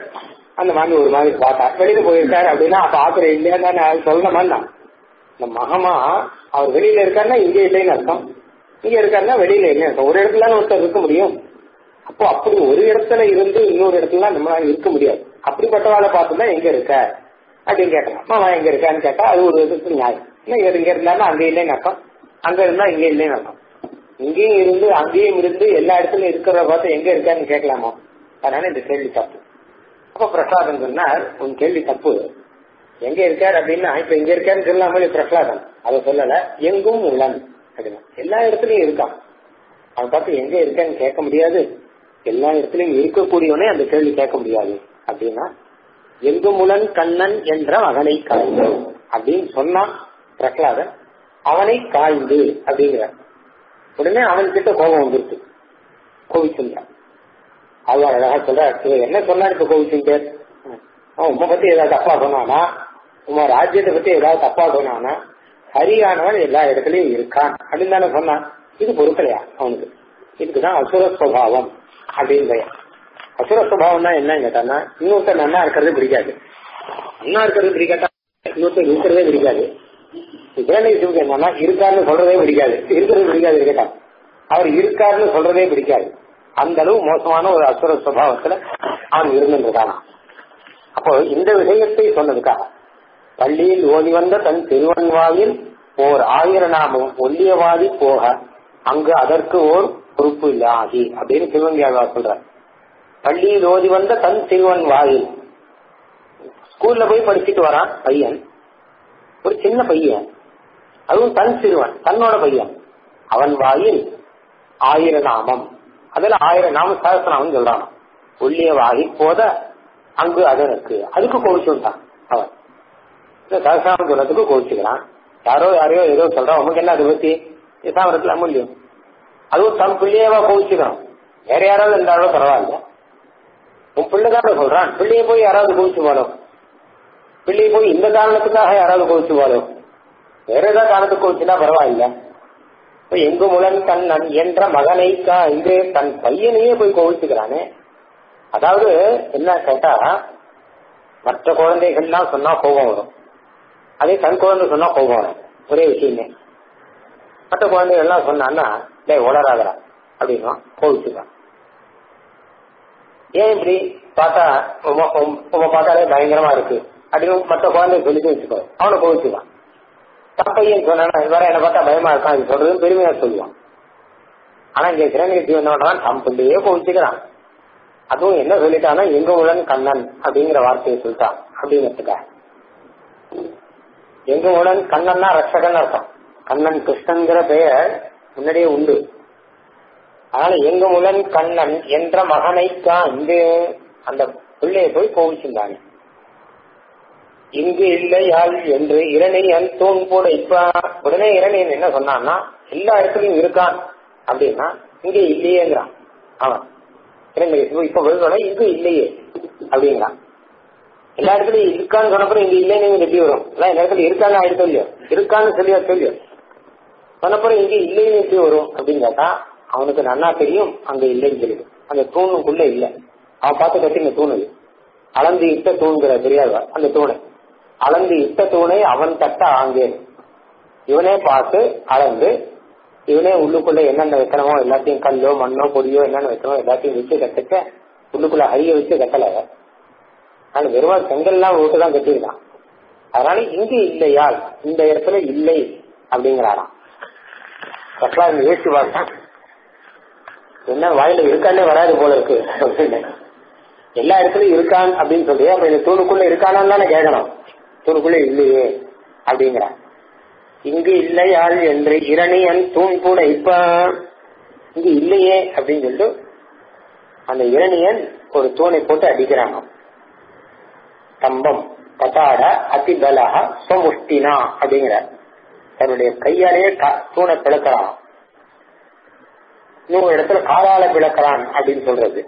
அந்த மாமி ஒரு மாதிரி பார்த்தா வெளியில போயிருக்காரு அப்படின்னா அப்ப ஆத்துல இல்லையா சொல்லணுமா இந்த மகமா அவர் வெளியில இருக்காருன்னா இங்க இல்லைன்னு அர்த்தம் இங்க இருக்காருன்னா வெளியில இல்லைன்னு அர்த்தம் ஒரு இடத்துல ஒருத்தர் இருக்க முடியும் அப்போ அப்படி ஒரு இடத்துல இருந்து இன்னொரு இடத்துல நம்மளால இருக்க முடியாது அப்படிப்பட்டவாளை பார்த்துதான் எங்க இருக்க அப்படின்னு கேட்கலாம் மாமா எங்க இருக்கான்னு கேட்டா அது ஒரு விதத்துக்கு நியாயம் இவர் இங்க இருந்தாலும் அங்க இல்லைன்னு அர்த்தம் அங்க இருந்தா இங்க இல்லைன்னு அர்த்தம் இங்கேயும் இருந்து அங்கேயும் இருந்து எல்லா இடத்துலயும் இருக்கிறத பார்த்து எங்க இருக்கான்னு கேட்கலாமா அதனால இந்த கேள்வி தப்பு அப்ப பிரசாதம் சொன்னார் உன் கேள்வி தப்பு எங்க இருக்கார் அப்படின்னா இப்ப இங்க இருக்காருன்னு சொல்லாமல் பிரகலாதன் அதை சொல்லல எங்கும் உள்ளன் அப்படின்னா எல்லா இடத்துலயும் இருக்கான் அவன் பார்த்து எங்க இருக்கன்னு கேட்க முடியாது எல்லா இடத்துலயும் இருக்கக்கூடியவனே அந்த கேள்வி கேட்க முடியாது அப்படின்னா எங்குமுலன் கண்ணன் என்ற மகனை காய்ந்து அப்படின்னு சொன்னான் பிரகலாதன் அவனை காய்ந்து அப்படிங்கிற உடனே அவன் கிட்ட கோபம் வந்துருச்சு கோவிச்சுட்டான் அது அழகா சொல்ற என்ன சொன்னார் இப்ப கோவிச்சுட்டு அவன் உண்மை பத்தி ஏதாவது தப்பா சொன்னானா உமா ராஜ்யத்தை பத்தி ஏதாவது தப்பா சொன்னானா சரியானவன் எல்லா இடத்துலயும் இருக்கான் அப்படின்னு தானே சொன்னான் இது பொறுக்கலையா அவனுக்கு இதுக்குதான் அசுர சுவாவம் அப்படின்னு அசுர சுவாவம் தான் என்ன கேட்டான்னா இன்னொருத்தர் நன்னா இருக்கிறது பிடிக்காது நன்னா இருக்கிறது பிடிக்காட்டா இன்னொருத்தர் இருக்கிறதே பிடிக்காது சிவனுக்கு என்னன்னா இருக்காருன்னு சொல்றதே பிடிக்காது இருக்கிறது பிடிக்காது இருக்கட்டா அவர் இருக்காருன்னு சொல்றதே பிடிக்காது அந்த அளவு மோசமான ஒரு அசுர சுவாவத்துல அவன் இருந்துருக்கானா அப்போ இந்த விஷயத்தை சொன்னதுக்காக பள்ளியில் ஓடி வந்த தன் திருவன்வாயில் ஓர் ஆயிர நாமம் ஒல்லியவாதி போக அங்கு அதற்கு ஓர் பொறுப்பு இல்லாதி அப்படின்னு சிவங்கியாவா சொல்றார் பள்ளியில் ஓதி வந்த தன் சிறுவன் வாயில் ஸ்கூல்ல போய் படிச்சுட்டு வரான் பையன் ஒரு சின்ன பையன் அதுவும் தன் சிறுவன் தன்னோட பையன் அவன் வாயில் ஆயிர நாமம் அதுல ஆயிரம் நாம சகசநாமம் சொல்றான் ஒல்லிய வாகி போத அங்கு அதனுக்கு அதுக்கு கோவிச்சுட்டான் அவன் இந்த சகசநாமம் சொல்றதுக்கு கோவிச்சுக்கிறான் யாரோ யாரையோ ஏதோ சொல்றான் உனக்கு என்ன அதை பத்தி சாமரத்துல அமூல்யம் அதுவும் தன் பிள்ளையவா கோவிச்சுக்கிறான் வேற யாராவது இருந்தாலும் பரவாயில்ல உன் பிள்ளைதான சொல்றான் பிள்ளைய போய் யாராவது கோவிச்சு போலும் பிள்ளைய போய் இந்த காரணத்துக்காக யாராவது கோவிச்சு போலும் வேற ஏதாவது காரணத்துக்கு கோவிச்சுனா பரவாயில்ல இப்ப எங்கு முலன் கண்ணன் என்ற மகனை இங்கு தன் பையனையே போய் கோவிச்சுக்கிறானே அதாவது என்ன கேட்டா மற்ற குழந்தைகள்லாம் சொன்னா கோபம் வரும் அதே தன் குழந்தை சொன்னா கோபம் வரும் ஒரே விஷயமே மற்ற குழந்தைகள் எல்லாம் சொன்னான்னா டேய் உளராதரா அப்படின்னா கோவிச்சுக்கான் ஏன் இப்படி பார்த்தா உங்க பார்த்தாலே பயங்கரமா இருக்கு அப்படின்னு மற்ற குழந்தை சொல்லிட்டு வச்சுக்கோ அவனை கோவிச்சுக்கான் தன் பையன் சொன்னா வேற என்ன பார்த்தா பயமா இருக்கான் அது சொல்றது பெருமையா சொல்லுவான் ஆனா இங்க சிறநீதி என்ன பண்றான் தம் பிள்ளையே கோவிச்சுக்கிறான் அதுவும் என்ன சொல்லிட்டான்னா எங்க உடன் கண்ணன் அப்படிங்கிற வார்த்தையை சொல்லிட்டான் அப்படிங்கிறதுக்காக எங்க உடன் கண்ணன்னா ரட்சகன் அர்த்தம் கண்ணன் கிருஷ்ணங்கிற பெயர் முன்னாடியே உண்டு அதனால எங்க முலன் கண்ணன் என்ற மகனை காந்து அந்த பிள்ளைய போய் கோவிச்சிருந்தாங்க இங்கு இல்லையால் என்று இரணியன் தூண் போட இப்ப உடனே இரணியன் என்ன சொன்னான்னா எல்லா இடத்துலயும் இருக்கான் அப்படின்னா இங்க இல்லையேங்கிறான் அவன் இரண்டு இப்ப சொல்ல இங்கு இல்லையே அப்படிங்கிறான் எல்லா இடத்துலயும் இருக்கான்னு சொன்னப்பறம் இங்க இல்லைன்னு எப்படி வரும் அதான் எல்லா இடத்துல இருக்கான்னு ஆயிடுச்சு இல்லையோ இருக்கான்னு சொல்லியா சொல்லியோ சொன்னப்பறம் இங்க இல்லைன்னு எப்படி வரும் அப்படின்னு கேட்டா அவனுக்கு நன்னா தெரியும் அங்க இல்லைன்னு தெரியும் அந்த தூணுக்குள்ள இல்ல அவன் பார்த்து கட்டின தூண் அது அளந்து இட்ட தூண்கிற தெரியாத அந்த தூணை அளந்து இட்ட தூணை அவன் தட்ட ஆங்கே இவனே பார்த்து அளந்து இவனே உள்ளுக்குள்ள என்னென்ன வைக்கணுமோ எல்லாத்தையும் கல்லோ மண்ணோ பொடியோ என்னென்ன வைக்கணுமோ எல்லாத்தையும் வச்சு கட்டுக்க உள்ளுக்குள்ள ஹரிய வச்சு கட்டல ஆனா வெறும் செங்கல்லாம் விட்டு தான் கட்டியிருக்கான் அதனால இங்க இல்லையால் இந்த இடத்துல இல்லை அப்படிங்கிறாராம் பிரகலாதன் யோசிச்சு பார்த்தா என்ன வாயில இருக்கானே வராது போல இருக்கு அப்படின்னு. எல்லா இடத்துலயும் இருக்கான் அப்படின்னு சொல்லி அப்ப இந்த தூணுக்குள்ள இருக்கானான்னு தானே கேட்கணும் தூணுக்குள்ள இல்லையே அப்படிங்கிறான் இங்கு இல்லையாள் என்று இரணியன் தூண் கூட இப்ப இங்கு இல்லையே அப்படின்னு சொல்லிட்டு அந்த இரணியன் ஒரு தூணை போட்டு அடிக்கிறாங்க ஸ்தம்பம் பதாட அதிபலக ஸ்வமுஷ்டினா அப்படிங்கிற தன்னுடைய கையாலேயே க- தூணை பிளக்கிறான் இன்னொரு இடத்துல காலால பிளக்கிறான் அப்படின்னு சொல்றது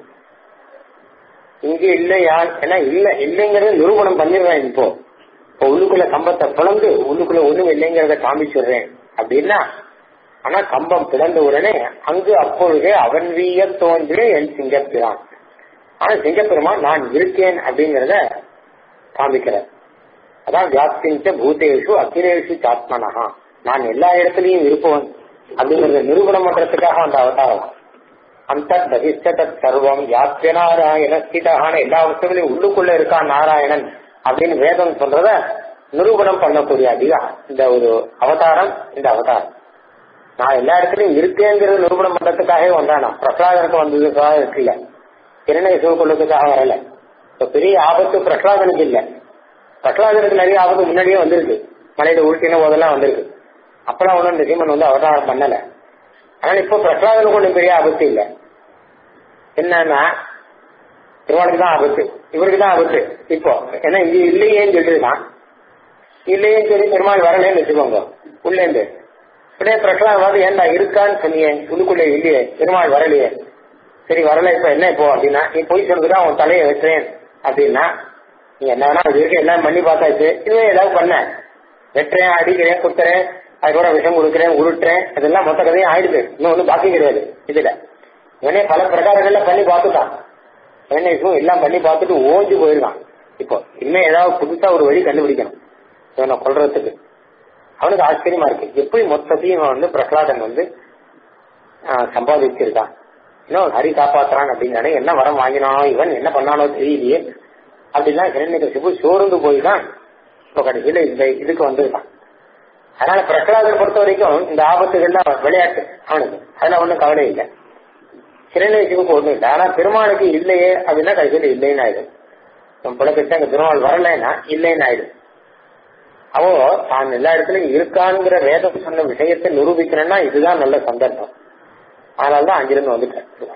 இங்க இல்லையா ஏன்னா இல்ல இல்லைங்கறத நிரூபணம் பண்ணிடுறேன் இப்போ இப்போ உள்ளுக்குள்ள கம்பத்தை பிளந்து உள்ளுக்குள்ள ஒண்ணும் இல்லைங்கிறத காமிச்சிடுறேன் அப்படின்னா ஆனா கம்பம் பிளந்த உடனே அங்கு அப்பொழுதே அவன் வீய தோன்றி என் சிங்கப்பிரான் ஆனா சிங்கப்பெருமான் நான் இருக்கேன் அப்படிங்கறத காமிக்கிறார் அதான் வியாப்திஞ்ச பூதேஷு அகிலேஷு சாத்மனஹா நான் எல்லா இடத்துலயும் இருப்பவன் அப்படிங்கறத நிரூபணம் பண்றதுக்காக அந்த அவதாரம் அந்த பகிஷ்ட சர்வம் யாத்திய நாராயண ஸ்திதகான எல்லா வஸ்துகளையும் உள்ளுக்குள்ள இருக்கான் நாராயணன் அப்படின்னு வேதம் சொல்றத நிரூபணம் பண்ணக்கூடிய அதிகம் இந்த ஒரு அவதாரம் இந்த அவதாரம் நான் எல்லா இடத்துலயும் இருக்கேங்கிறது நிரூபணம் பண்றதுக்காகவே வந்தானா பிரகலாதனுக்கு வந்ததுக்காக இருக்குல்ல கிரணை கொள்வதற்காக வரல இப்ப பெரிய ஆபத்து பிரகலாதனுக்கு இல்ல பிரகலாதனுக்கு நிறைய ஆபத்து முன்னாடியே வந்திருக்கு மலையில உருட்டின போதெல்லாம் வந்திருக்கு அப்பெல்லாம் ஒன்றும் இந்த சீமன் வந்து அவதாரம் பண்ணல ஆனா இப்போ பிரகலாதனுக்கு ஒன்றும் பெரிய ஆபத்து இல்ல என்னன்னா இவனுக்கு தான் ஆபத்து இவருக்கு தான் ஆபத்து இப்போ ஏன்னா இங்க இல்லையேன்னு சொல்லிட்டுதான் இல்லையேன்னு சொல்லி பெருமாள் வரலன்னு வச்சுக்கோங்க உள்ளேந்து உடனே பிரகலாத் வந்து ஏன்டா இருக்கான்னு சொன்னியே உள்ளுக்குள்ளே இல்லையே பெருமாள் வரலையே சரி வரல இப்ப என்ன இப்போ அப்படின்னா நீ போய் சொல்லுதான் உன் தலையை வெட்டுறேன் அப்படின்னா நீ என்ன வேணா அது இருக்கு எல்லாம் பண்ணி பார்த்தாச்சு இதுவே ஏதாவது பண்ண வெட்டுறேன் அடிக்கிறேன் குத்துறேன் அதுக்கப்புறம் விஷம் கொடுக்குறேன் உருட்டுறேன் அதெல்லாம் மொத்த கதையும் ஆயிடுது இன்னும் ஒன்றும் பாக்கி கிடையாது இதுல இவனே பல பிரகாரங்கள்ல பண்ணி பார்த்துட்டான் என்ன விஷயம் எல்லாம் பண்ணி பார்த்துட்டு ஓஞ்சு போயிருக்கான் இப்போ இன்னும் ஏதாவது புதுசா ஒரு வழி கண்டுபிடிக்கணும் இவனை கொல்றதுக்கு அவனுக்கு ஆச்சரியமா இருக்கு எப்படி மொத்தத்தையும் இவன் வந்து பிரகலாதன் வந்து ஆஹ், சம்பாதிச்சிருக்கான் இன்னும் ஹரி காப்பாத்துறான் அப்படின்னு என்ன வரம் வாங்கினானோ இவன் என்ன பண்ணானோ தெரியலையே அப்படிலாம் ஹிரண்யகசிபு சோர்ந்து போய் தான் இப்போ கடைசியில இந்த இதுக்கு வந்திருக்கான் அதனால பிரகலாதனை பொறுத்த வரைக்கும் இந்த ஆபத்துகள்லாம் விளையாட்டு அவனுக்கு அதுல ஒன்றும் கவலை இல்லை ஹிரண்யகசிபுக்கு ஒண்ணும் இல்லை ஆனா பெருமாளுக்கு இல்லையே அப்படின்னா கடைசியில இல்லைன்னு ஆயிடும் நம்ம புலக்கிட்ட அங்க பெருமாள் வரலைன்னா இல்லைன்னு ஆயிடும் அவோ தான் எல்லா இடத்துலயும் இருக்கான்ங்கிற வேதம் சொன்ன விஷயத்தை நிரூபிக்கிறேன்னா இதுதான் நல்ல சந்தர்ப்பம் அதனாலதான் அங்கிருந்து வந்துட்டேன்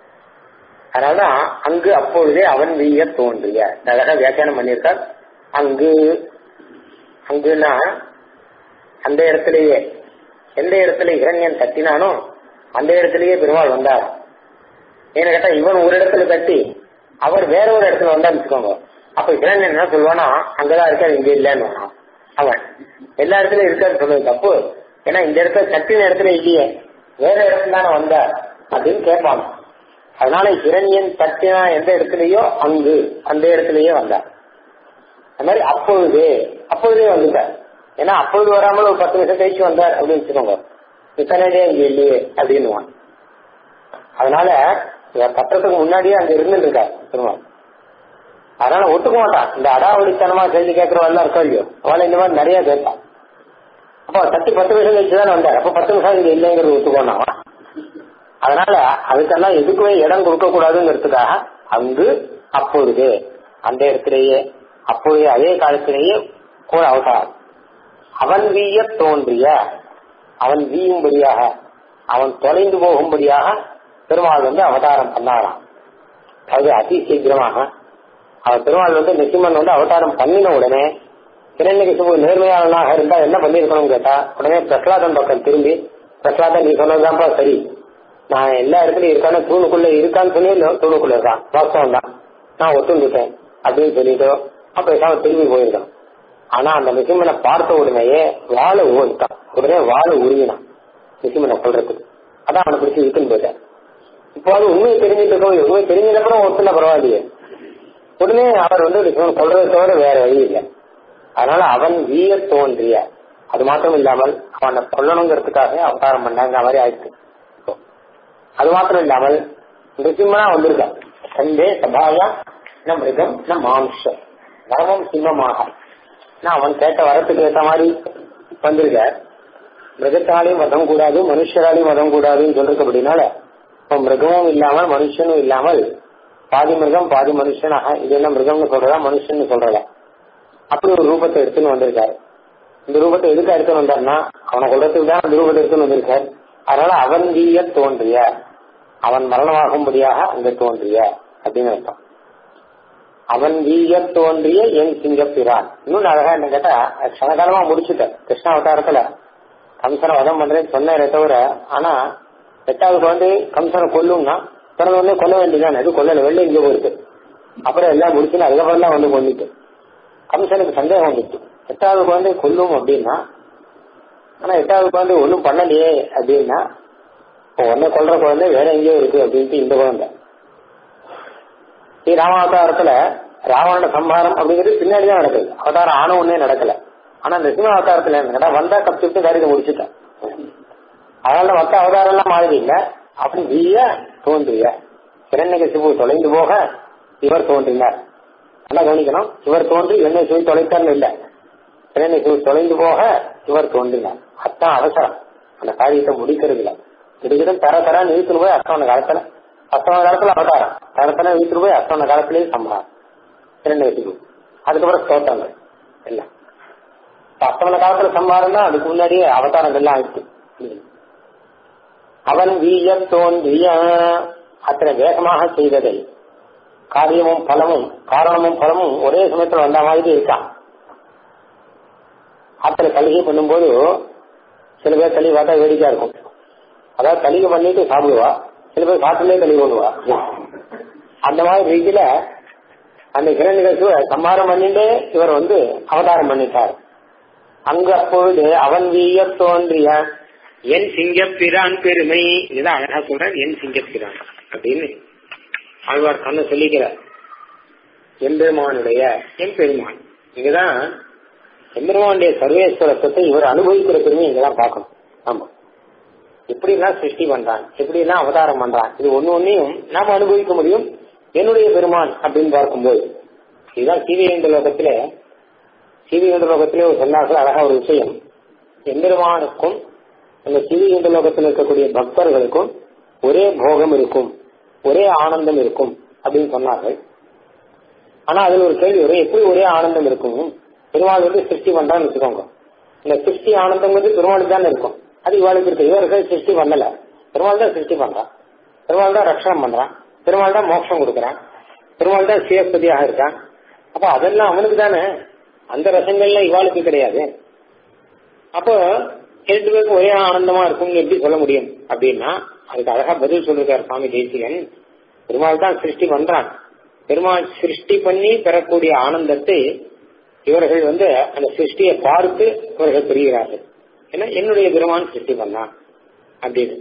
அதனாலதான் அங்கு அப்பொழுதே அவன் வீய தோன்றிய அழகா வியாக்கியானம் பண்ணியிருக்கார் அங்கு அங்குன்னா அந்த இடத்திலேயே எந்த இடத்துல இரண்யன் தட்டினானோ அந்த இடத்திலேயே பெருமாள் வந்தார் ஏன்னு கேட்டா இவன் ஒரு இடத்துல தட்டி அவர் வேற ஒரு இடத்துல வந்தான்னு வச்சுக்கோங்க அப்ப இரண்யன் என்ன சொல்லுவானா அங்கதான் இருக்காது இங்க இல்லைன்னு அவன் எல்லா இடத்துலயும் இருக்காது சொல்றது தப்பு ஏன்னா இந்த இடத்துல தட்டின இடத்துல இல்லையே வேற இடத்துல தானே வந்தார் அப்படின்னு கேட்பாங்க அதனால இரண்யன் தட்டினா எந்த இடத்துலயோ அங்கு அந்த இடத்துலயே வந்தார் அது மாதிரி அப்பொழுதே அப்பொழுதே வந்துட்டார் ஏன்னா அப்பொழுது வராமல் ஒரு பத்து நிமிஷம் கழிச்சு வந்தார் அப்படின்னு வச்சுக்கோங்க இத்தனையே இங்க இல்லையே அப்படின்னுவான் அதனால இவர் கட்டுறதுக்கு முன்னாடியே அங்க இருந்துட்டு இருக்கார் பெருமாள் அதனால ஒத்துக்க மாட்டான் இந்த அடாவடித்தனமா செய்தி கேட்கறவெல்லாம் இருக்கா இல்லையோ அவளை இந்த மாதிரி நிறைய கேட்பான் அப்போ தட்டி பத்து நிமிஷம் கழிச்சு தானே வந்தார் அப்ப பத்து நிமிஷம் இங்க இல்லைங்கிறது ஒத்துக்கோனா அதனால அதுக்கெல்லாம் எதுக்குமே இடம் கொடுக்க கூடாதுங்கிறதுக்காக அங்கு அப்பொழுது அந்த இடத்திலேயே அப்பொழுது அதே காலத்திலேயே கூட அவதாரம் அவன் வீய தோன்றிய அவன் வீயும்படியாக அவன் தொலைந்து போகும்படியாக பெருமாள் வந்து அவதாரம் பண்ணாராம் அது அதி சீக்கிரமாக அவன் பெருமாள் வந்து நெசிமன் வந்து அவதாரம் பண்ணின உடனே கிரண்யகிசுபு நேர்மையாளனாக இருந்தா என்ன பண்ணிருக்கணும்னு கேட்டா உடனே பிரகலாதன் பக்கம் திரும்பி பிரகலாதன் நீ சொன்னதுதான்ப்பா சரி நான் எல்லா இடத்துலயும் இருக்கானே தூணுக்குள்ள இருக்கான்னு சொல்லி தூணுக்குள்ள இருக்கான் வாஸ்தவம் தான் நான் ஒத்துந்துட்டேன் அப்படின்னு சொல்லிட்டோ அப்ப பேசாம திரும்பி போயிருக்கான் ஆனா அந்த நிசிம்மனை பார்த்த உடனேயே வாழை ஓடிட்டான் உடனே வாழை உருவினான் நிசிம்மனை கொள்றதுக்கு அதான் அவனை பிடிச்சி இழுத்துன்னு போயிட்டான் இப்போ அது உண்மையை தெரிஞ்சுட்டு இருக்கோம் உண்மை தெரிஞ்சதுக்கப்புறம் ஒத்துன பரவாயில்லையே உடனே அவர் வந்து நிசிம்மனை கொள்றதை தவிர வேற வழி இல்லை அதனால அவன் வீர தோன்றிய அது மாத்திரம் இல்லாமல் அவனை கொல்லணுங்கிறதுக்காக அவதாரம் பண்ணாங்க மாதிரி ஆயிடுச்சு அது மாத்திரம் இல்லாமல் நிருசிம்மனா வந்திருக்கான் சண்டே சபாயா ந மிருகம் ந மாம்சம் வரமும் சிம்மமாக நான் அவன் கேட்ட வரத்துக்கு ஏற்ற மாதிரி வந்திருக்க மிருகத்தாலையும் வதம் கூடாது மனுஷராலையும் வதம் கூடாதுன்னு சொல்லிருக்கபடினால இப்ப மிருகமும் இல்லாமல் மனுஷனும் இல்லாமல் பாதி மிருகம் பாதி மனுஷனாக இது என்ன மிருகம்னு சொல்றதா மனுஷன் சொல்றதா அப்படி ஒரு ரூபத்தை எடுத்துன்னு வந்திருக்காரு இந்த ரூபத்தை எதுக்கு எடுத்துன்னு வந்தார்னா அவனை கொள்றதுக்கு தான் அந்த ரூபத்தை எடுத்துன்னு வந்திருக்கார் அதனால அவன் வீய தோன்றிய அவன் மரணமாகும்படியாக அங்க தோன்றிய அப்படின்னு அர்த்தம் அவன் வீய தோன்றிய என் சிங்கப்பிரான் இன்னும் அழகா என்ன கேட்டா கணகாலமா முடிச்சுட்டேன் கிருஷ்ண அவதாரத்துல கம்சனை வதம் பண்றேன்னு சொன்னேன் தவிர ஆனா எட்டாவது குழந்தை கம்சனை கொல்லும்னா பிறந்த உடனே கொல்ல வேண்டியதானே அது கொல்லல வெளில இங்கே போயிருக்கு அப்புறம் எல்லாம் முடிச்சுன்னு அதுக்கப்புறம் தான் வந்து கொண்டுட்டு கம்சனுக்கு சந்தேகம் வந்துச்சு எட்டாவது குழந்தை கொல்லும் அப்படின்னா ஆனா எட்டாவது குழந்தை ஒன்றும் பண்ணலையே அப்படின்னா இப்போ ஒன்னை கொல்ற குழந்தை வேற எங்கேயோ இருக்கு அப்படின்ட்டு இந்த குழந்தை ஸ்ரீ ராமாவதாரத்துல ராவண சம்ஹாரம் அப்படிங்கிறது பின்னாடி தான் நடக்குது அவதாரம் ஆன ஒன்னே நடக்கல ஆனா இந்த சிவ அவதாரத்துல என்ன வந்தா கப்பிட்டு காரியத்தை முடிச்சுட்டேன் அதனால மற்ற அவதாரம் எல்லாம் மாதிரி இல்ல அப்படி வீய தோன்றிய இரண்யகசிபு தொலைந்து போக இவர் தோன்றினார் நல்லா கவனிக்கணும் இவர் தோன்றி என்னை சொல்லி தொலைத்தார்னு இல்ல இரண்யகசிபு தொலைந்து போக இவர் தோன்றினார் அத்தான் அவசரம் அந்த காரியத்தை முடிக்கிறது இல்ல கிட்டத்தட்ட தர தர நிறுத்துன்னு போய் அஸ்தவன காலத்துல அஸ்தவன காலத்துல அவதாரம் தர தர நிறுத்துன்னு போய் அஸ்தவன காலத்திலேயே சம்பளம் இரண்யகசிபு அதுக்கப்புறம் ஸ்தோத்திரங்கள் எல்லாம் அஸ்தவன காலத்துல சம்பாரம் தான் அதுக்கு முன்னாடியே அவதாரங்கள்லாம் ஆயிடுச்சு அவன் வீய தோன்றிய அத்தனை வேகமாக செய்ததை காரியமும் பலமும் காரணமும் பலமும் ஒரே சமயத்தில் வந்த மாதிரி இருக்கான் அத்தனை கலிகை பண்ணும்போது சில பேர் கலிகை பார்த்தா வேடிக்கையா இருக்கும் அதாவது கலிகை பண்ணிட்டு சாப்பிடுவா சில பேர் சாப்பிட்டுலே கலிகை பண்ணுவா அந்த மாதிரி ரீதியில அந்த கிரண் நிகழ்ச்சியை சம்மாரம் பண்ணிட்டு இவர் வந்து அவதாரம் பண்ணிட்டார் அங்கு அப்பொழுது அவன் வீய தோன்றிய என் சிங்கப்பிரான் பெருமை இதுதான் அழகா சொல்றார் என் சிங்கப்பிரான் அப்படின்னு ஆழ்வார் கண்ண சொல்லிக்கிறார் எம்பெருமானுடைய என் பெருமான் இங்கதான் எம்பெருமானுடைய சர்வேஸ்வரத்தை இவர் அனுபவிக்கிற பெருமை இங்கதான் பார்க்கணும் ஆமா எப்படிலாம் சிருஷ்டி பண்றான் எப்படிலாம் அவதாரம் பண்றான் இது ஒன்னு ஒன்னையும் நாம அனுபவிக்க முடியும் என்னுடைய பெருமான் அப்படின்னு பார்க்கும்போது இதுதான் சீவியந்த லோகத்தில சீவியந்த லோகத்திலே ஒரு சொன்னார்கள் அழகா ஒரு விஷயம் எம்பெருமானுக்கும் அந்த சிவிகின்ற லோகத்தில் இருக்கக்கூடிய பக்தர்களுக்கும் ஒரே போகம் இருக்கும் ஒரே ஆனந்தம் இருக்கும் அப்படின்னு சொன்னார்கள் ஆனா அதுல ஒரு கேள்வி வரும் எப்படி ஒரே ஆனந்தம் இருக்கும் பெருமாள் வந்து சிருஷ்டி பண்றான்னு வச்சுக்கோங்க இந்த சிருஷ்டி ஆனந்தம் வந்து பெருமாளுக்கு தான் இருக்கும் அது இவாளுக்கு இருக்கு இவர்கள் சிருஷ்டி பண்ணல பெருமாள் தான் சிருஷ்டி பண்றான் பெருமாள் தான் ரட்சணம் பண்றான் பெருமாள் தான் மோட்சம் கொடுக்கறான் பெருமாள் தான் சிவஸ்பதியாக இருக்கான் அப்ப அதெல்லாம் அவனுக்கு தானே அந்த ரசங்கள்லாம் இவாளுக்கு கிடையாது அப்போ ரெண்டு பேருக்கும் ஒரே ஆனந்தமா இருக்கும்னு எப்படி சொல்ல முடியும் அப்படின்னா அதுக்கு அழகா பதில் சொல்லிருக்காரு சுவாமி தேசிகன் பெருமாள் தான் சிருஷ்டி பண்றான் பெருமாள் சிருஷ்டி பண்ணி பெறக்கூடிய ஆனந்தத்தை இவர்கள் வந்து அந்த சிருஷ்டியை பார்த்து இவர்கள் பெறுகிறார்கள் ஏன்னா என்னுடைய பெருமான் சிருஷ்டி பண்ணான் அப்படின்னு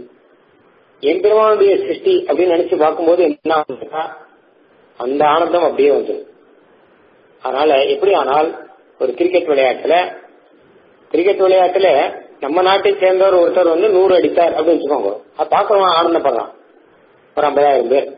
என் பெருமானுடைய சிருஷ்டி அப்படின்னு நினைச்சு பார்க்கும்போது என்ன ஆகுதுன்னா அந்த ஆனந்தம் அப்படியே வந்து அதனால எப்படி ஆனால் ஒரு கிரிக்கெட் விளையாட்டுல கிரிக்கெட் விளையாட்டுல நம்ம நாட்டை சேர்ந்தவர் ஒருத்தர் வந்து நூறு அடித்தார் அப்படின்னு வச்சுக்கோங்க அது பாக்குறவன் ஆனந்தப்படுறான் ஒரு ஐம்பதாயிரம் பேர்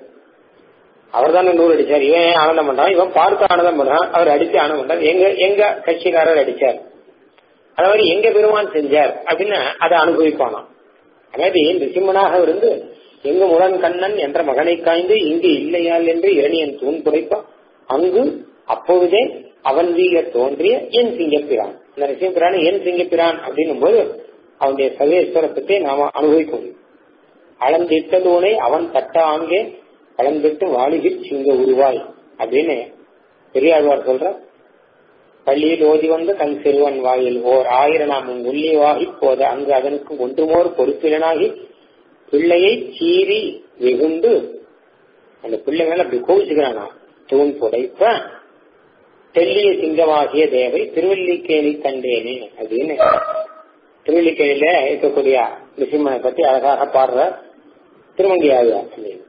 அவர் தானே நூறு அடிச்சார் இவன் ஏன் ஆனந்தம் பண்றான் இவன் பார்த்து ஆனந்தம் பண்றான் அவர் அடிச்சு ஆனந்தம் பண்றார் எங்க எங்க கட்சிக்காரர் அடிச்சார் அதே மாதிரி எங்க பெருமான் செஞ்சார் அப்படின்னு அதை அனுபவிப்பானாம் அதாவது நிசிம்மனாக இருந்து எங்கு முடன் கண்ணன் என்ற மகனை காய்ந்து இங்கு இல்லையால் என்று இரணியன் தூண் புடைப்பான் அங்கு அப்பொழுதே அவன் வீக தோன்றிய என் சிங்கப்பிரான் இந்த நரசிம்பிரான் என் சிங்கப்பிரான் அப்படின்னும் போது அவனுடைய சர்வேஸ்வரத்தை நாம அனுபவிக்க முடியும் அளந்திட்டதோனை அவன் தட்ட ஆங்கே கலந்துட்டு வாலிகில் சிங்க உருவாய் அப்படின்னு பெரியாழ்வார் சொல்ற பள்ளியில் ஓதி வந்த தன் சிறுவன் வாயில் ஓர் ஆயிரநாமம் உள்ளிவாகி போத அங்கு அதனுக்கு ஒன்றுமோர் பொறுப்பிலனாகி பிள்ளையை சீறி வெகுண்டு அந்த பிள்ளை மேல அப்படி கோவிச்சுக்கிறானா தூண் புடைப்ப தெல்லிய சிங்கமாகிய தேவை திருவல்லிக்கேணி கண்டேனே அப்படின்னு திருவல்லிக்கேணியில இருக்கக்கூடிய நிசிம்மனை பத்தி அழகாக பாடுற திருமங்கி ஆழ்வார்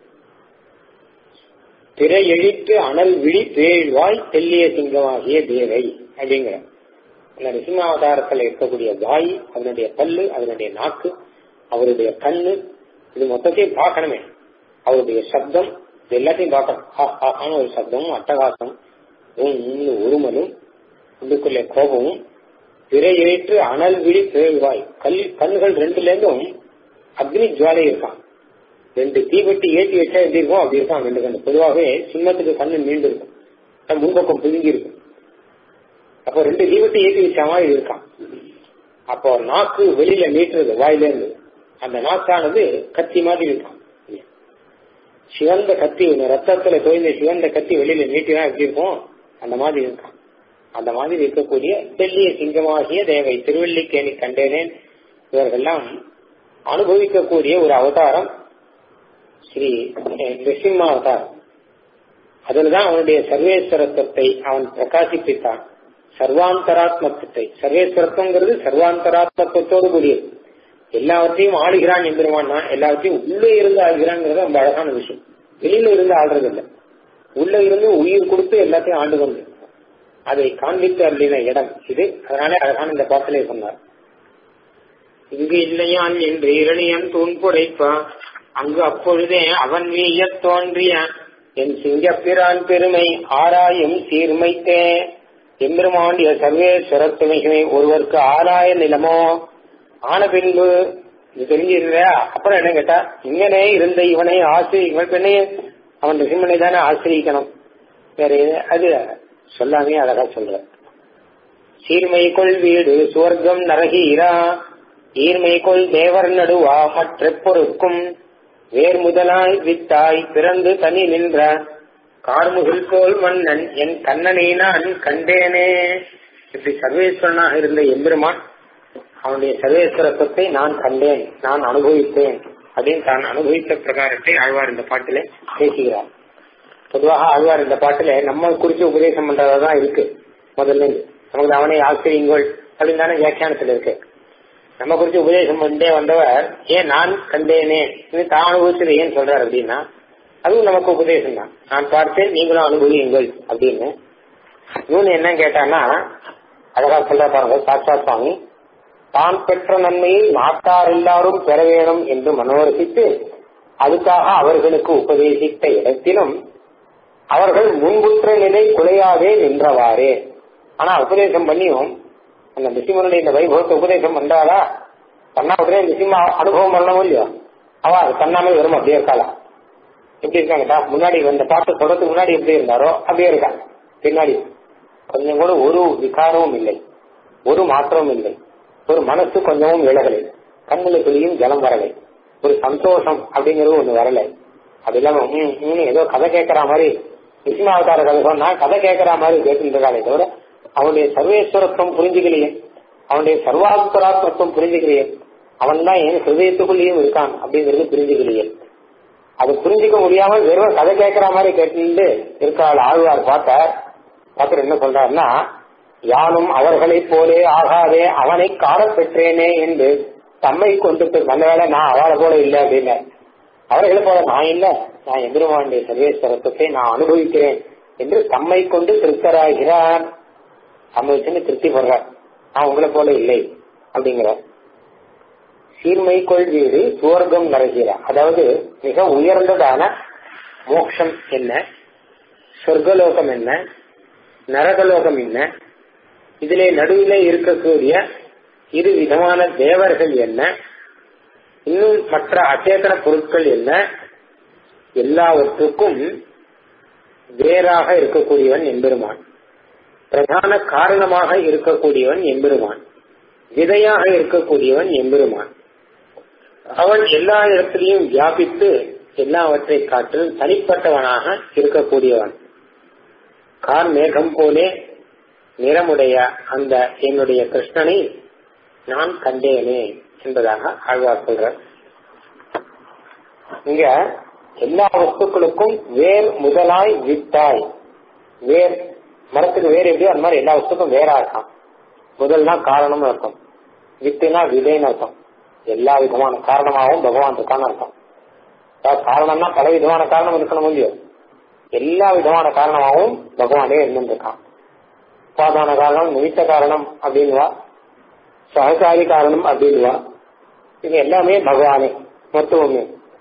பிற எழுத்து அனல் விழி பேழ்வாய் தெல்லிய சிங்கமாகிய தேவை அப்படிங்கிற அந்த நிசிம்மாவதாரத்தில் இருக்கக்கூடிய வாய் அதனுடைய பல்லு அதனுடைய நாக்கு அவருடைய கண்ணு இது மொத்தத்தையும் பார்க்கணுமே அவருடைய சப்தம் இது எல்லாத்தையும் பார்க்கணும் ஆன ஒரு சப்தமும் அட்டகாசம் உருமலும் உள்ளுக்குள்ளே கோபமும் பிறையேற்று அனல் விழி பேழ்வாய் கல் கண்ணுகள் ரெண்டுல இருந்தும் அக்னி ஜுவாலை இருக்கான் ரெண்டு தீவெட்டி ஏற்றி வச்சா எப்படி இருக்கும் அப்படி இருக்கான் ரெண்டு கண்ணு பொதுவாகவே சிம்மத்துக்கு கண்ணு மீண்டு இருக்கும் முன்பக்கம் பிதுங்கி இருக்கும் அப்போ ரெண்டு தீவெட்டி ஏற்றி வச்ச மாதிரி இருக்கான் அப்போ நாக்கு வெளியில நீட்டுறது வாயில இருந்து அந்த நாக்கானது கத்தி மாதிரி இருக்கான் சிவந்த கத்தி ஒன்று ரத்தத்துல தோய்ந்த சிவந்த கத்தி வெளியில நீட்டினா எப்படி இருக்கும் அந்த மாதிரி இருக்கான் அந்த மாதிரி இருக்கக்கூடிய தெல்லிய சிங்கமாகிய தேவை திருவள்ளிக்கேணி கண்டேனேன் இவர்கள்லாம் அனுபவிக்கக்கூடிய ஒரு அவதாரம் ஸ்ரீ நிருசிம்ம அவதாரம் அதுலதான் அவனுடைய சர்வேஸ்வரத்துவத்தை அவன் பிரகாசிப்பித்தான் சர்வாந்தராத்மத்துவத்தை சர்வேஸ்வரத்துவங்கிறது சர்வாந்தராத்மத்துவத்தோடு கூடியது எல்லாவற்றையும் ஆளுகிறான் எந்திரமானா எல்லாவற்றையும் உள்ளே இருந்து ஆளுகிறான்ங்கிறது ரொம்ப அழகான விஷயம் வெளியில இருந்து ஆள்றது இல்லை உள்ள இருந்து உயிர் கொடுத்து எல்லாத்தையும் ஆண்டு கொண்டு அதை காண்பித்து அருளின இடம் இது அதனால அழகான இந்த பாட்டிலே சொன்னார் இங்கு இல்லையான் என்று இரணியன் தூண் புடைப்பா அங்கு அப்பொழுதே அவன் வீய தோன்றிய என் சிங்கப்பிரான் பெருமை ஆராயும் சீர்மைத்தே எம்பெருமாண்டிய சர்வேஸ்வரத்துமைகளை ஒருவருக்கு ஆராய நிலமோ ஆன பின்பு இது தெரிஞ்சிருந்தா அப்புறம் என்ன கேட்டா இங்கனே இருந்த இவனை ஆசிரி இவன் பெண்ணே அவன் ரிசிம்மனை தானே ஆசிரியக்கணும் வேற அது சொல்லாமே அழகா சொல்ற சீர்மை கொள் வீடு சுவர்க்கம் நரகீரா ஈர்மை கொள் தேவர் நடுவா மற்ற பொருட்கும் வேர் முதலாய் வித்தாய் பிறந்து தனி நின்ற கார்முகில் போல் மன்னன் என் கண்ணனை நான் கண்டேனே இப்படி சர்வேஸ்வரனாக இருந்த எம்பெருமான் அவனுடைய சர்வேஸ்வரத்துவத்தை நான் கண்டேன் நான் அனுபவித்தேன் அப்படின்னு தான் அனுபவித்த பிரகாரத்தை ஆழ்வார் இந்த பாட்டில பேசுகிறார் பொதுவாக ஆழ்வார் இந்த பாட்டுல நம்ம குறிச்சு உபதேசம் பண்றதா தான் இருக்கு முதல்ல இருந்து நமக்கு அவனை ஆசிரியுங்கள் அப்படின்னு தானே வியாக்கியானத்துல இருக்கு நம்ம குறிச்சு உபதேசம் பண்ணிட்டே வந்தவர் ஏன் நான் கண்டேனே தான் அனுபவிச்சது ஏன் சொல்றாரு அப்படின்னா அதுவும் நமக்கு உபதேசம் தான் நான் பார்த்தேன் நீங்களும் அனுபவியுங்கள் அப்படின்னு இவனு என்ன கேட்டான்னா அழகா சொல்ல பாருங்க சாட்சா சுவாமி தான் பெற்ற நன்மையை நாட்டார் எல்லாரும் பெற வேணும் என்று மனோரசித்து அதுக்காக அவர்களுக்கு உபதேசித்த இடத்திலும் அவர்கள் முன்புற்ற நிலை குலையாதே நின்றவாறே ஆனா உபதேசம் பண்ணியும் அந்த நிசிமனுடைய இந்த வைபவத்தை உபதேசம் பண்றாரா பண்ணா உடனே நிசிம்ம அனுபவம் பண்ணவும் இல்லையோ அவ அது பண்ணாம வரும் அப்படியே இருக்காளா எப்படி இருக்காங்கடா முன்னாடி இந்த பாட்டு சொல்றதுக்கு முன்னாடி எப்படி இருந்தாரோ அப்படியே இருக்காங்க பின்னாடி கொஞ்சம் கூட ஒரு விகாரமும் இல்லை ஒரு மாற்றமும் இல்லை ஒரு மனசு கொஞ்சமும் விலகலை கண்ணுல துளியும் ஜலம் வரலை ஒரு சந்தோஷம் அப்படிங்கிறது ஒண்ணு வரல அது இல்லாம ஏதோ கதை கேட்கற மாதிரி நிசிமாவதார கதை சொன்னா கதை கேட்கற மாதிரி கேட்டுருக்காளே தவிர அவனுடைய சர்வேஸ்வரத்துவம் புரிஞ்சுக்கலையே அவனுடைய சர்வாத்மராத்மத்துவம் புரிஞ்சுக்கலையே அவன் தான் என் ஹிருதயத்துக்குள்ளேயும் இருக்கான் அப்படிங்கிறது புரிஞ்சுக்கலையே அது புரிஞ்சுக்க முடியாம வெறும் கதை கேட்கற மாதிரி கேட்டு இருக்காள் ஆழ்வார் பார்த்தார் பார்த்து என்ன சொல்றாருன்னா யானும் அவர்களைப் போலே ஆகாதே அவனை காண பெற்றேனே என்று தம்மை கொண்டு நல்ல வேலை நான் அவளை போல இல்லை அப்படின்னு அவர்களை போல நான் இல்ல நான் எதிர்வாண்டிய சர்வேஸ்வரத்துவத்தை நான் அனுபவிக்கிறேன் என்று தம்மை கொண்டு திருப்தராகிறார் அனுபவிச்சுன்னு திருப்தி போடுறார் நான் உங்களை போல இல்லை அப்படிங்கிற சீர்மை கொள் வீடு சுவர்க்கம் நரகிற அதாவது மிக உயர்ந்ததான மோட்சம் என்ன சொர்க்கலோகம் என்ன நரகலோகம் என்ன இதிலே நடுவிலே இருக்கக்கூடிய இரு விதமான தேவர்கள் என்ன இன்னும் மற்ற அச்சேதன பொருட்கள் என்ன எல்லாவற்றுக்கும் வேறாக இருக்கக்கூடியவன் எம்பெருமான் பிரதான காரணமாக இருக்கக்கூடியவன் எம்பெருமான் விதையாக இருக்கக்கூடியவன் எம்பெருமான் அவன் எல்லா இடத்திலையும் வியாபித்து எல்லாவற்றை காட்டிலும் தனிப்பட்டவனாக இருக்கக்கூடியவன் கார் மேகம் போலே நிறமுடைய அந்த என்னுடைய கிருஷ்ணனை நான் கண்டேனே என்பதாக ஆழ்வார் சொல்றார் இங்க எல்லா வஸ்துக்களுக்கும் வேர் முதலாய் வித்தாய் வேர் மரத்துக்கு வேர் எப்படியோ அந்த மாதிரி எல்லா வஸ்துக்கும் வேறா இருக்கான் முதல்னா காரணம்னு அர்த்தம் வித்துனா விதைன்னு அர்த்தம் எல்லா விதமான காரணமாகவும் பகவான் இருக்கான்னு அர்த்தம் அதாவது காரணம்னா பல விதமான காரணம் இருக்கணும் இல்லையோ எல்லா விதமான காரணமாகவும் பகவானே இருந்திருக்கான் உபாதான காரணம் நிமித்த காரணம் அப்படின்வா சகசாரி காரணம் அப்படின்வா இது எல்லாமே பகவானே மொத்தமுமே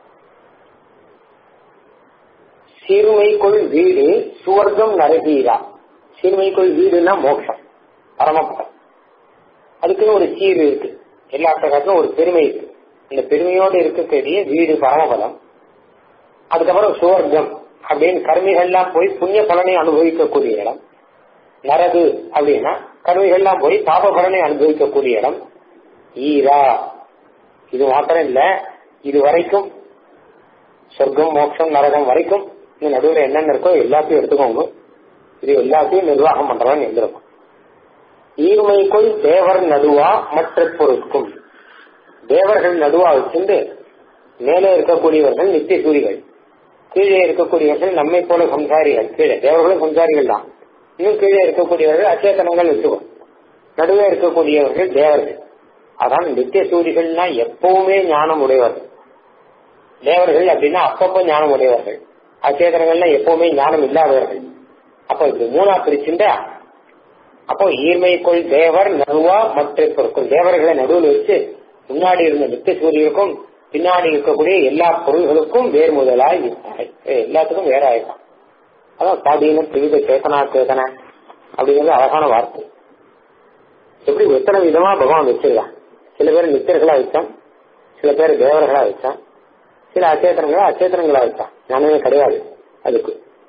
சிறுமைக்குள் வீடு சுவர்க்கம் நரகீரா சிறுமைக்குள் வீடுனா மோட்சம் பரமபதம் அதுக்குன்னு ஒரு சீர் இருக்கு எல்லா காட்டிலும் ஒரு பெருமை இருக்கு இந்த பெருமையோடு இருக்கக்கூடிய வீடு பரமபதம் அதுக்கப்புறம் சுவர்க்கம் அப்படின்னு கருமிகள்லாம் போய் புண்ணிய பலனை அனுபவிக்கக்கூடிய இடம் நரகு அப்படின்னா கருவிகள்லாம் போய் பாப பலனை அனுபவிக்கக்கூடிய இடம் ஈரா இது மாத்திரம் இல்ல இது வரைக்கும் சொர்க்கம் மோட்சம் நரகம் வரைக்கும் இந்த நடுவில் என்னென்ன இருக்கோ எல்லாத்தையும் எடுத்துக்கோங்க இது எல்லாத்தையும் நிர்வாகம் பண்றவன் எழுந்திருக்கும் ஈர்மைக்குள் தேவர் நடுவா மற்ற பொருட்கும் தேவர்கள் நடுவா வச்சிருந்து மேலே இருக்கக்கூடியவர்கள் நித்திய சூரிகள் கீழே இருக்கக்கூடியவர்கள் நம்மை போல சம்சாரிகள் கீழே தேவர்களும் சம்சாரிகள் தான் இன்னும் கீழே இருக்கக்கூடியவர்கள் அச்சேதனங்கள் வச்சுக்கோ நடுவே இருக்கக்கூடியவர்கள் தேவர்கள் அதான் நித்திய சூரிகள்னா எப்பவுமே ஞானம் உடையவர்கள் தேவர்கள் அப்படின்னா அப்பப்போ ஞானம் உடையவர்கள் அச்சேதனங்கள்னா எப்பவுமே ஞானம் இல்லாதவர்கள் அப்போ இது மூணா பிரிச்சுட்டா அப்போ ஈர்மைக்குள் தேவர் நடுவா மற்ற பொருட்கள் தேவர்களை நடுவில் வச்சு முன்னாடி இருந்த நித்திய சூரியனுக்கும் பின்னாடி இருக்கக்கூடிய எல்லா பொருள்களுக்கும் வேர் முதலாய் இருப்பாய் எல்லாத்துக்கும் வேற ஆயிருக்கான் அதான் சாதீனம் திவித சேத்தனா சேத்தன அப்படிங்கிறது அழகான வார்த்தை எப்படி எத்தனை விதமா பகவான் வச்சிருக்கான் சில பேர் நித்தியர்களா வச்சான் சில பேர் தேவர்களா வச்சான் சில அச்சேத்தனங்களா அச்சேத்தனங்களா வச்சான் ஞானமே கிடையாது அதுக்கு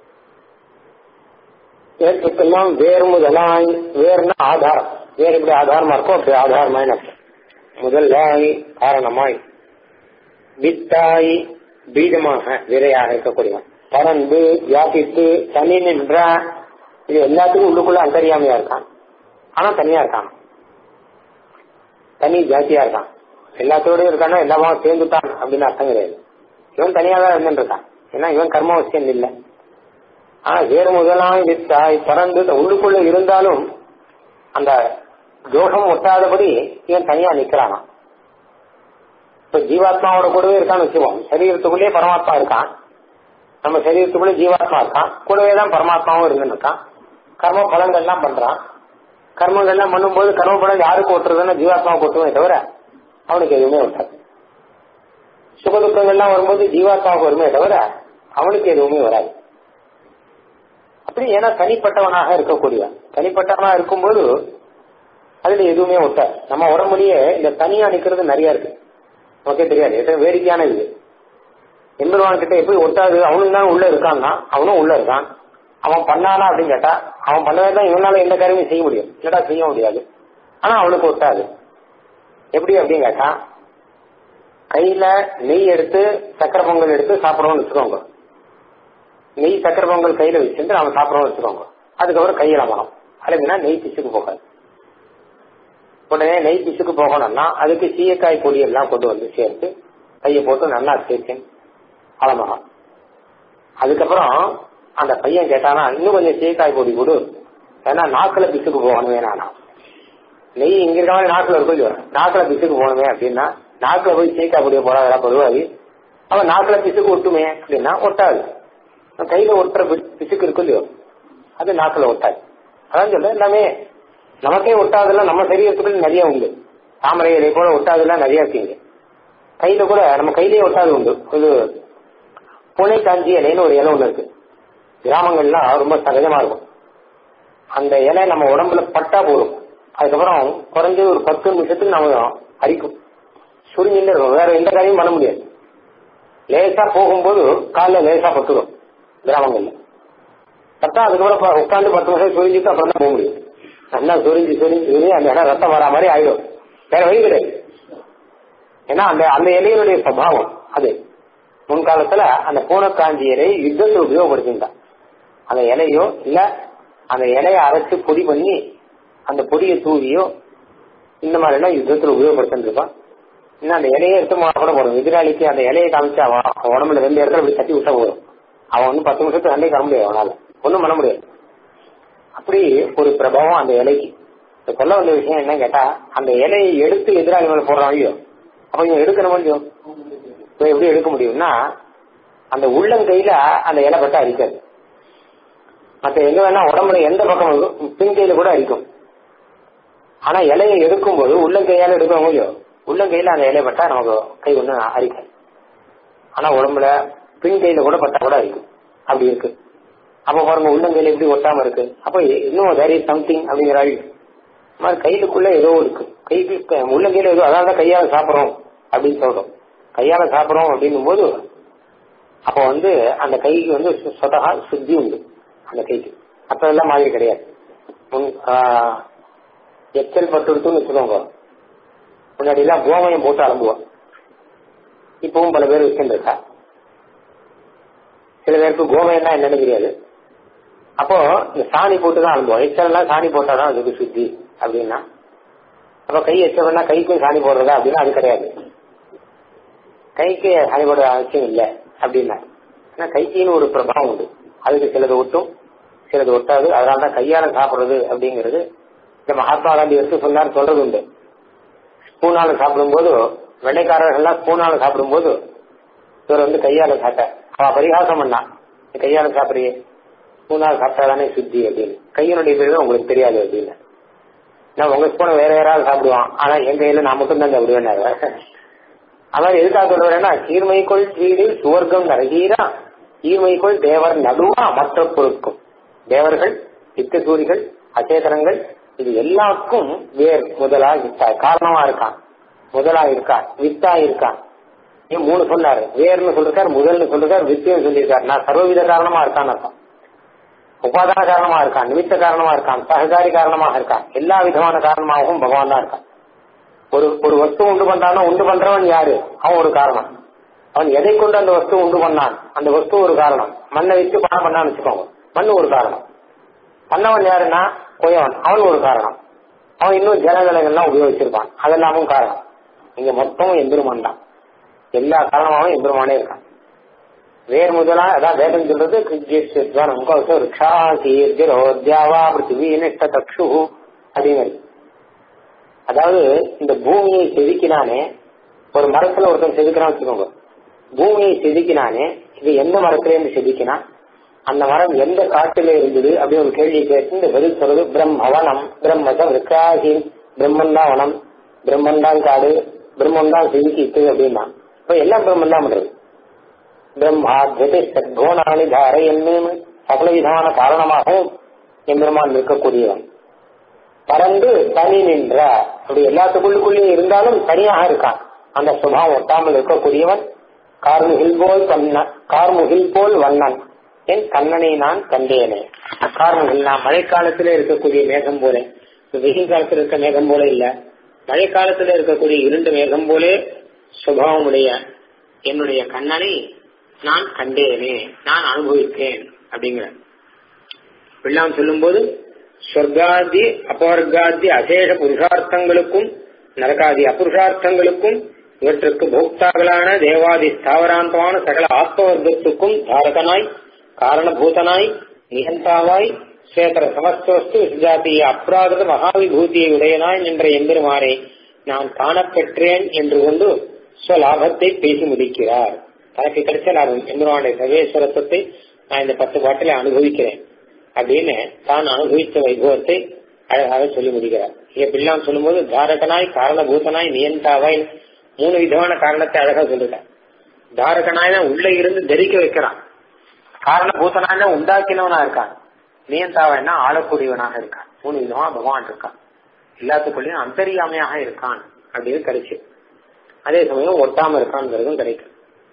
ஏற்றுக்கெல்லாம் வேறு முதலாய் வேறுனா ஆதாரம் வேறு எப்படி ஆதாரமா இருக்கோ அப்படி ஆதாரமாய் அர்த்தம் முதலாய் காரணமாய் வித்தாய் பீஜமாக விரையாக இருக்கக்கூடியவன் பறந்து வியாபித்து தனி நின்ற இது எல்லாத்துக்கும் உள்ளுக்குள்ள அந்தரியாமையா இருக்கான் ஆனா தனியா இருக்கான் தனி ஜாத்தியா இருக்கான் எல்லாத்தோடயும் இருக்கானா எல்லாமா சேர்ந்துட்டான் அப்படின்னு அர்த்தம் கிடையாது இவன் தனியா தான் இருந்துருக்கான் ஏன்னா இவன் கர்மவசியம் இல்லை ஆனா வேறு முதலாய் வித்தாய் பறந்து உள்ளுக்குள்ள இருந்தாலும் அந்த தோஷம் ஒட்டாதபடி இவன் தனியா நிக்கிறானா இப்ப ஜீவாத்மாவோட கூடவே இருக்கான்னு வச்சுக்கோம் சரீரத்துக்குள்ளேயே பரமாத்மா இருக்கான் நம்ம சரீரத்துக்குள்ளே ஜீவாத்மா இருக்கான் கூடவே தான் பரமாத்மாவும் இருந்துன்னு இருக்கான் கர்ம பலங்கள்லாம் பண்றான் கர்மங்கள்லாம் பண்ணும்போது கர்ம பலன் யாருக்கு ஒட்டுறதுன்னா ஜீவாத்மாவுக்கு ஒட்டுமே தவிர அவனுக்கு எதுவுமே ஒட்டாது சுக துக்கங்கள்லாம் வரும்போது ஜீவாத்மாவுக்கு வருமே தவிர அவனுக்கு எதுவுமே வராது அப்படி ஏன்னா தனிப்பட்டவனாக இருக்கக்கூடியவன் தனிப்பட்டவனா இருக்கும்போது அதுல எதுவுமே ஒட்டாது நம்ம உடம்புலயே இந்த தனியா நிக்கிறது நிறைய இருக்கு நமக்கே தெரியாது எத்தனை வேடிக்கையான இது எம்பெருமான் கிட்ட எப்படி ஒட்டாது அவனும் தான் உள்ள இருக்கான்னா அவனும் உள்ள இருக்கான் அவன் பண்ணானா அப்படின்னு கேட்டா அவன் பண்ணவே தான் இவனால எந்த காரியமும் செய்ய முடியும் இல்லடா செய்ய முடியாது ஆனா அவனுக்கு ஒட்டாது எப்படி அப்படின்னு கேட்டா கையில நெய் எடுத்து சக்கரை பொங்கல் எடுத்து சாப்பிடறோம்னு வச்சுக்கோங்க நெய் சக்கரை பொங்கல் கையில வச்சுட்டு அவன் சாப்பிடறோம்னு வச்சுக்கோங்க அதுக்கப்புறம் கையில மனம் அல்லதுன்னா நெய் பிசுக்கு போகாது உடனே நெய் பிசுக்கு போகணும்னா அதுக்கு சீயக்காய் பொடி எல்லாம் கொண்டு வந்து சேர்த்து கையை போட்டு நல்லா சேர்த்தேன் அலமகம் அதுக்கப்புறம் அந்த பையன் கேட்டானா இன்னும் கொஞ்சம் சீயக்காய் பொடி கொடு ஏன்னா நாக்குல பிசுக்கு போகணுமே நானா நெய் இங்க இருக்க மாதிரி நாக்குல இருக்கும் இல்லையோ நாக்குல பிசுக்கு போகணுமே அப்படின்னா நாக்குல போய் சீக்காய் பொடியை போடாதா பொதுவாகி அவன் நாக்குல பிசுக்கு ஒட்டுமே அப்படின்னா ஒட்டாது கையில ஒட்டுற பிசுக்கு இருக்கும் இல்லையோ அது நாக்குல ஒட்டாது அதான் சொல்ல எல்லாமே நமக்கே ஒட்டாதெல்லாம் நம்ம சரீரத்துக்குள்ள நிறைய உண்டு தாமரை இலை போல ஒட்டாதெல்லாம் நிறைய இருக்கீங்க கையில கூட நம்ம கையிலேயே ஒட்டாது உண்டு இது புனை காஞ்சி இலைன்னு ஒரு இலை ஒன்று இருக்கு கிராமங்கள்லாம் ரொம்ப சகஜமா இருக்கும் அந்த இலை நம்ம உடம்புல பட்டா போடும் அதுக்கப்புறம் குறைஞ்ச ஒரு பத்து நிமிஷத்துக்கு நம்ம அரிக்கும் சுருங்கிட்டு இருக்கும் வேற எந்த காரியமும் பண்ண முடியாது லேசா போகும்போது காலில் லேசா பட்டுடும் கிராமங்கள்ல பட்டா அதுக்கப்புறம் உட்காந்து பத்து நிமிஷம் சுரிஞ்சிட்டு அப்புறம் தான் போக முடியும் நல்லா சுரிஞ்சு சுரிஞ்சு சுரிஞ்சு அந்த இடம் ரத்தம் வரா மாதிரி ஆயிடும் வேற வழி கிடையாது ஏன்னா அந்த அந்த இலையினுடைய சபாவம் அது முன்காலத்துல அந்த பூனக்காஞ்சி இலையை யுத்தத்தில் உபயோகப்படுத்திருந்தான் அந்த இலையோ இல்ல அந்த இலையை அரைச்சு பொடி பண்ணி அந்த பொடியை தூவியோ இந்த மாதிரி எல்லாம் யுத்தத்தில் உபயோகப்படுத்திருப்பான் இன்னும் அந்த இலையை எடுத்து மாற கூட போடும் எதிராளிக்கு அந்த இலையை காமிச்சு அவன் அவன் உடம்புல ரெண்டு இடத்துல அப்படி தட்டி விட்டா போதும் அவன் வந்து பத்து நிமிஷத்துக்கு சண்டை தர முடியாது அவனால ஒன்றும் பண்ண முடியாது அப்படி ஒரு பிரபாவம் அந்த இலைக்கு இப்ப சொல்ல வந்த விஷயம் என்ன கேட்டா அந்த இலையை எடுத்து எதிராளி மேல போடுறான் ஐயோ அப்ப இவன் எடுக்கணும் இல்லையோ இப்ப எப்படி எடுக்க முடியும்னா அந்த உள்ளங்கையில அந்த இலை பட்டா அரிக்காது மற்ற எங்க வேணா உடம்புல எந்த பக்கம் இருக்கும் பின்கையில கூட அரிக்கும் ஆனா இலையை எடுக்கும்போது உள்ளங்கையால எடுக்க முடியும் உள்ளங்கையில அந்த இலையை பட்டா நமக்கு கை ஒண்ணு அரிக்காது ஆனா உடம்புல பின்கையில கூட பட்டா கூட அரிக்கும் அப்படி இருக்கு அப்ப பாருங்க உள்ளங்கையில எப்படி ஒட்டாம இருக்கு அப்ப இன்னும் தேர் இஸ் சம்திங் அப்படிங்கிற மாதிரி கையிலுக்குள்ள ஏதோ இருக்கு கைக்கு உள்ளங்கையில ஏதோ அதாவது கையால சாப்பிடுறோம் அப்படின்னு சொல்றோம் கையால சாப்பிடுறோம் அப்படின்னும் போது அப்ப வந்து அந்த கைக்கு வந்து சொதகா சுத்தி உண்டு அந்த கைக்கு அப்ப எல்லாம் மாதிரி கிடையாது முன் எச்சல் பட்டுடுத்துன்னு வச்சுக்கோங்க முன்னாடி எல்லாம் கோமயம் போட்டு அலம்புவோம் இப்பவும் பல பேர் வச்சுருக்கா சில பேருக்கு கோமயம்னா என்னன்னு தெரியாது அப்போ இந்த சாணி போட்டு தான் அலம்புவோம் எச்சல்லாம் சாணி போட்டாதான் அதுக்கு சுத்தி அப்படின்னா அப்ப கை எச்சம்னா கைக்கும் சாணி போடுறதா அப்படின்னா அது கிடையாது கைக்கு சாணி போடுற அவசியம் இல்லை அப்படின்னா ஏன்னா கைக்குன்னு ஒரு பிரபாவம் உண்டு அதுக்கு சிலது ஒட்டும் சிலது ஒட்டாது அதனால தான் கையால சாப்பிடுறது அப்படிங்கிறது இந்த மகாத்மா காந்தி எடுத்து சொன்னார் சொல்றது உண்டு ஸ்பூனால சாப்பிடும்போது வெள்ளைக்காரர்கள்லாம் ஸ்பூனால சாப்பிடும்போது இவர் வந்து கையால சாப்பிட்டார் அவ பரிகாசம் பண்ணா கையால சாப்பிடுறியே ஸ்பூனால சாப்பிட்டாதானே சுத்தி அப்படின்னு கையினுடைய பேரு உங்களுக்கு தெரியாது அப்படின்னு நான் உங்க ஸ்பூனை வேற யாராவது சாப்பிடுவான் ஆனா என் கையில நான் மட்டும் தான் சாப்பிடுவேன் அதாவது எதுக்காக சொல்றேன்னா கீர்மைக்குள் வீடு சுவர்க்கம் நரகீரா ஈர்மைக்குள் தேவர் நடுவா மற்ற பொருட்கும் தேவர்கள் சித்தசூரிகள் அச்சேதனங்கள் இது எல்லாருக்கும் வேர் முதலா வித்தா காரணமா இருக்கான் முதலா இருக்கான் வித்தா இருக்கான் ஏன் மூணு சொன்னாரு வேர்னு சொல்லிருக்காரு முதல்னு சொல்லிருக்காரு வித்தியம் சொல்லியிருக்காரு நான் சர்வவித காரணமா இருக்கான்னு அர்த்தம் உபாதான காரணமா இருக்கான் நிமித்த காரணமா இருக்கான் சககாரி காரணமாக இருக்கான் எல்லா விதமான காரணமாகவும் பகவான் தான் இருக்கான் ஒரு ஒரு வஸ்து உண்டு பண்றானோ உண்டு பண்றவன் யாரு அவன் ஒரு காரணம் அவன் எதை கொண்டு அந்த வஸ்து உண்டு பண்ணான் அந்த வஸ்து ஒரு காரணம் மண்ணை வச்சு பணம் பண்ணான்னு வச்சுக்கோங்க மண் ஒரு காரணம் பண்ணவன் யாருன்னா கொயவன் அவன் ஒரு காரணம் அவன் இன்னும் ஜலதலங்கள்லாம் உபயோகிச்சிருப்பான் அதெல்லாமும் காரணம் இங்க மொத்தமும் எம்பெருமான் தான் எல்லா காரணமாகவும் எம்பெருமானே இருக்கான் வேர் முதலா அதான் வேதம் சொல்றது கிருஷ்ணம் ரிக்ஷா சீர்ஜரோத்யாவா பிருத்திவி நிஷ்ட தக்ஷு அப்படிங்கிறது அதாவது இந்த பூமியை செதுக்கினானே ஒரு மரத்துல ஒருத்தன் செதுக்கிறான் வச்சுக்கோங்க பூமியை செதுக்கினானே இது எந்த மரத்துல இருந்து செதுக்கினா அந்த மரம் எந்த காட்டுல இருந்தது அப்படின்னு ஒரு கேள்வி கேட்டு இந்த பதில் சொல்றது பிரம்மவனம் பிரம்மசம் ரிக்காசி பிரம்மன் தான் வனம் பிரம்மன் தான் காடு பிரம்மன் தான் செதுக்கிட்டு அப்படின்னா இப்ப எல்லாம் பிரம்மன் தான் பண்றது பிரம்மாத்யத்தை சத்கோணானி தாரை என்னன்னு சகல விதமான காரணமாகவும் எம்பெருமான் இருக்கக்கூடியவன் பறந்து தனி நின்ற அப்படி எல்லாத்துக்குள்ளுக்குள்ளேயும் இருந்தாலும் தனியாக இருக்கான் அந்த சுபாவம் ஒட்டாமல் இருக்கக்கூடியவன் கார்முகில் போல் கண்ண கார்முகில் போல் வண்ணன் என் கண்ணனை நான் கண்டேனே கார்முகில் நான் மழைக்காலத்துல இருக்கக்கூடிய மேகம் போல வெயில் காலத்துல இருக்க மேகம் போல இல்ல மழை காலத்துல இருக்கக்கூடிய இருண்ட மேகம் போலே சுபாவமுடைய என்னுடைய கண்ணனை நான் கண்டேனே நான் அனுபவித்தேன் அப்படிங்கிற பிள்ளாம் சொல்லும் போது சொர்க்காதி அபவர்க்காதி அசேஷ புருஷார்த்தங்களுக்கும் நரகாதி அபுருஷார்த்தங்களுக்கும் இவற்றுக்கு போக்தாக்களான தேவாதி ஸ்தாவராந்தமான சகல ஆத்மவர்க்கத்துக்கும் தாரகனாய் காரணபூதனாய் நிகந்தாவாய் சேத்திர சமஸ்தவஸ்து சுஜாத்திய அப்ராகிருத மகாவிபூதியை உடையனாய் என்ற எம்பெருமானை நான் காணப்பெற்றேன் என்று கொண்டு ஸ்வலாபத்தை பேசி முடிக்கிறார் தனக்கு கிடைச்ச லாபம் எம்பெருமானுடைய சர்வேஸ்வரத்துவத்தை நான் இந்த பத்து பாட்டில அனுபவிக்கிறேன் அப்படின்னு தான் அனுபவித்த வைபவத்தை அழகாக சொல்லி முடிக்கிறார் இங்க பிள்ளாம் சொல்லும்போது தாரகனாய் காரணபூதனாய் நியந்தாவாய் மூணு விதமான காரணத்தை அழகா சொல்லிட்டார் தாரகனாய் உள்ள இருந்து தரிக்க வைக்கிறான் காரணபூதனாய் உண்டாக்கினவனா இருக்கான் நியந்தாவாய்னா ஆளக்கூடியவனாக இருக்கான் மூணு விதமா பகவான் இருக்கான் எல்லாத்துக்குள்ளயும் அந்தரியாமையாக இருக்கான் அப்படின்னு கிடைச்சு அதே சமயம் ஒட்டாம இருக்கான்ங்கிறதும் கிடைக்கும்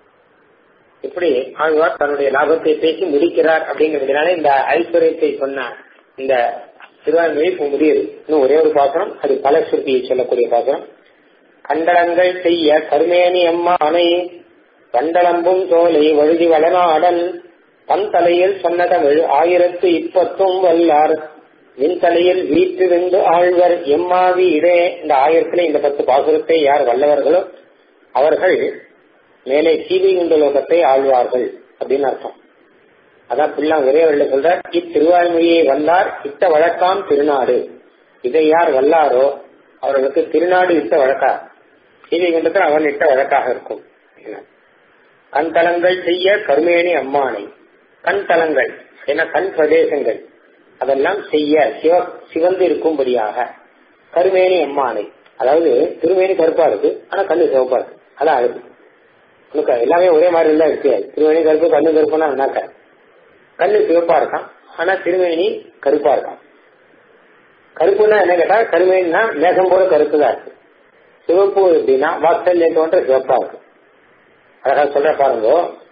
இப்படி ஆழ்வார் தன்னுடைய லாபத்தை பேசி முடிக்கிறார் அப்படிங்கிறதுனால இந்த ஐஸ்வர்யத்தை சொன்ன இந்த திருவாரூரை இப்போ முடியுது இன்னும் ஒரே ஒரு பாசனம் அது பல சுருதியை சொல்லக்கூடிய பாசனம் கண்டளங்கள் செய்ய கருமேனி அம்மானை கண்டளம்பும் தோலை வழுதி வளநாடன் தன் தலையில் சொன்ன தமிழ் ஆயிரத்து இப்பத்தும் வல்லார் மின் தலையில் வீற்றிருந்து ஆழ்வர் எம்மாவி இடே இந்த ஆயிரத்துல இந்த பத்து பாசுரத்தை யார் வல்லவர்களோ அவர்கள் மேலே சீதை குண்ட லோகத்தை ஆழ்வார்கள் அப்படின்னு அர்த்தம் அதான் பிள்ளை விரைவில் சொல்றார் இத்திருவாய்மொழியை வல்லார் இட்ட வழக்காம் திருநாடு இதை யார் வல்லாரோ அவர்களுக்கு திருநாடு இட்ட வழக்கா ஸ்ரீவைகுண்டத்தில் அவன் இட்ட வழக்காக இருக்கும் கண் தலங்கள் செய்ய கருமேனி அம்மானை கண் தலங்கள் என கண் பிரதேசங்கள் அதெல்லாம் செய்ய சிவ சிவந்து இருக்கும்படியாக கருமேனி அம்மானை அதாவது திருமேனி கருப்பா இருக்கு ஆனா கண்ணு சிவப்பா இருக்கு அதான் அழகு உனக்கு எல்லாமே ஒரே மாதிரி தான் இருக்கு திருமேனி கருப்பு கண்ணு கருப்புனா என்னக்க கண்ணு சிவப்பா இருக்கான் ஆனா திருமேனி கருப்பா இருக்கான் கருப்புன்னா என்ன கேட்டா கருமேனினா மேகம் போல கருப்பு தான் இருக்கு சிவப்பு எப்படின்னா வாத்சல்யத்தோன்ற சிவப்பா இருக்கு அழகா சொல்ற பாருங்க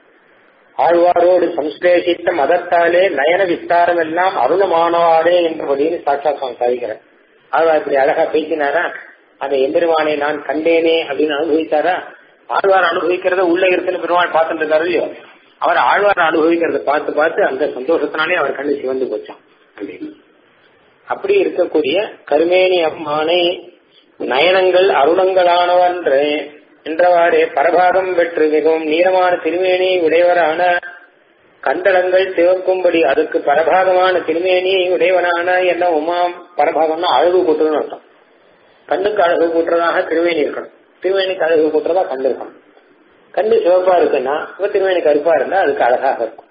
ஆழ்வாரோடு சம்ஸ்லேஷித்த மதத்தாலே நயன விஸ்தாரம் எல்லாம் அருணமானவாடே என்றபடின்னு சாட்சா சுவாமி சாதிக்கிறேன் ஆழ்வார் இப்படி அழகா பேசினாரா அந்த எம்பெருமானை நான் கண்டேனே அப்படின்னு அனுபவித்தாரா ஆழ்வார் அனுபவிக்கிறத உள்ள இருக்கிற பெருமாள் பார்த்துட்டு இருக்காரு இல்லையோ அவர் ஆழ்வார் அனுபவிக்கிறத பார்த்து பார்த்து அந்த சந்தோஷத்தினாலே அவர் கண்ணு சிவந்து போச்சான் அப்படின்னு அப்படி இருக்கக்கூடிய கருமேனி அம்மானை நயனங்கள் அருணங்களானவன்று என்றவாறே பரபாகம் பெற்று மிகவும் நீளமான திருமேனியை உடையவரான கண்டளங்கள் சிவக்கும்படி அதுக்கு பரபாகமான திருமேனியை உடையவனான என்ன உமாம் பரபாகம்னா அழகு கூட்டுறதுன்னு அர்த்தம் கண்ணுக்கு அழகு கூட்டுறதாக திருமேனி இருக்கணும் திருமேனிக்கு அழகு கூட்டுறதா கண்ணு இருக்கணும் கண்ணு சிவப்பா இருக்குன்னா இப்ப திருமேனி கருப்பா இருந்தா அதுக்கு அழகாக இருக்கும்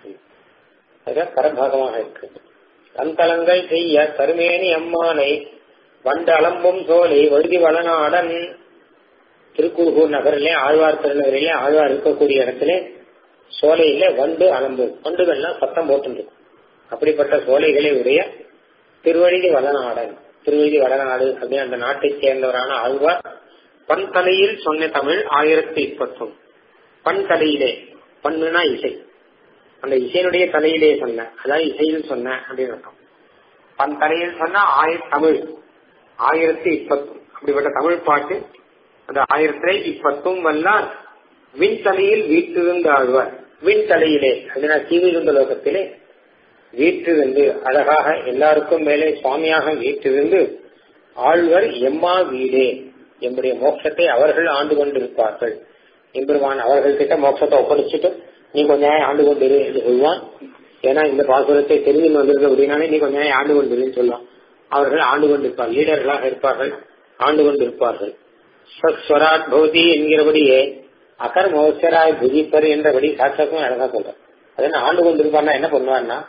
அதுதான் பரபாகமாக இருக்கு கண்கலங்கள் செய்ய கருமேனி அம்மானை வண்டு அலம்பும் சோலை வழுதி வளநாடன் திருக்குறுகூர் நகரிலே ஆழ்வார் திருநகரிலே ஆழ்வார் இருக்கக்கூடிய இடத்துல சோலையில வண்டு அலம்பு வண்டுகள்லாம் சத்தம் போட்டுருக்கும் அப்படிப்பட்ட சோலைகளை உடைய திருவழுதி வளநாடன் திருவழுதி வளநாடு அப்படின்னு அந்த நாட்டை சேர்ந்தவரான ஆழ்வார் பன் தலையில் சொன்ன தமிழ் ஆயிரத்தி இப்பத்தும் பன் தலையிலே பண்ணுனா இசை அந்த இசையினுடைய தலையிலே சொன்ன அதாவது இசையில் சொன்ன அப்படின்னு அர்த்தம் பன் தலையில் சொன்ன ஆய தமிழ் ஆயிரத்தி இப்பத்தும் அப்படிப்பட்ட தமிழ் பாட்டு அந்த ஆயிரத்தி இப்பத்தும் வல்லார் விண்தலையில் வீற்றிருந்த ஆழ்வார் விண்தலையிலே அப்படின்னா சீவிருந்த லோகத்திலே வீற்றிருந்து அழகாக எல்லாருக்கும் மேலே சுவாமியாக வீற்றிருந்து ஆழ்வர் எம்மா வீடே எம்முடைய மோட்சத்தை அவர்கள் ஆண்டு கொண்டிருப்பார்கள் எம்பெருமான் அவர்கள் கிட்ட மோட்சத்தை ஒப்படைச்சிட்டு நீ கொஞ்ச நேரம் ஆண்டு கொண்டிரு என்று சொல்லுவான் ஏன்னா இந்த பாசுரத்தை தெரிஞ்சு வந்திருக்க அப்படின்னாலே நீ கொஞ்ச நேரம் ஆண்டு கொண்டிருன்னு சொல்லுவான் அவர்கள் ஆண்டு கொண்டிருப்பார் லீடர்களாக இருப்பார்கள் ஆண்டு கொண்டிருப்பார்கள் சஸ்வராட் பௌதி என்கிறபடியே அகர் மோசராய் புஜிப்பர் என்றபடி சாட்சாத்தும் அழகா சொல்றார் அதனால ஆண்டு கொண்டிருப்பார்னா என்ன பண்ணுவான்னா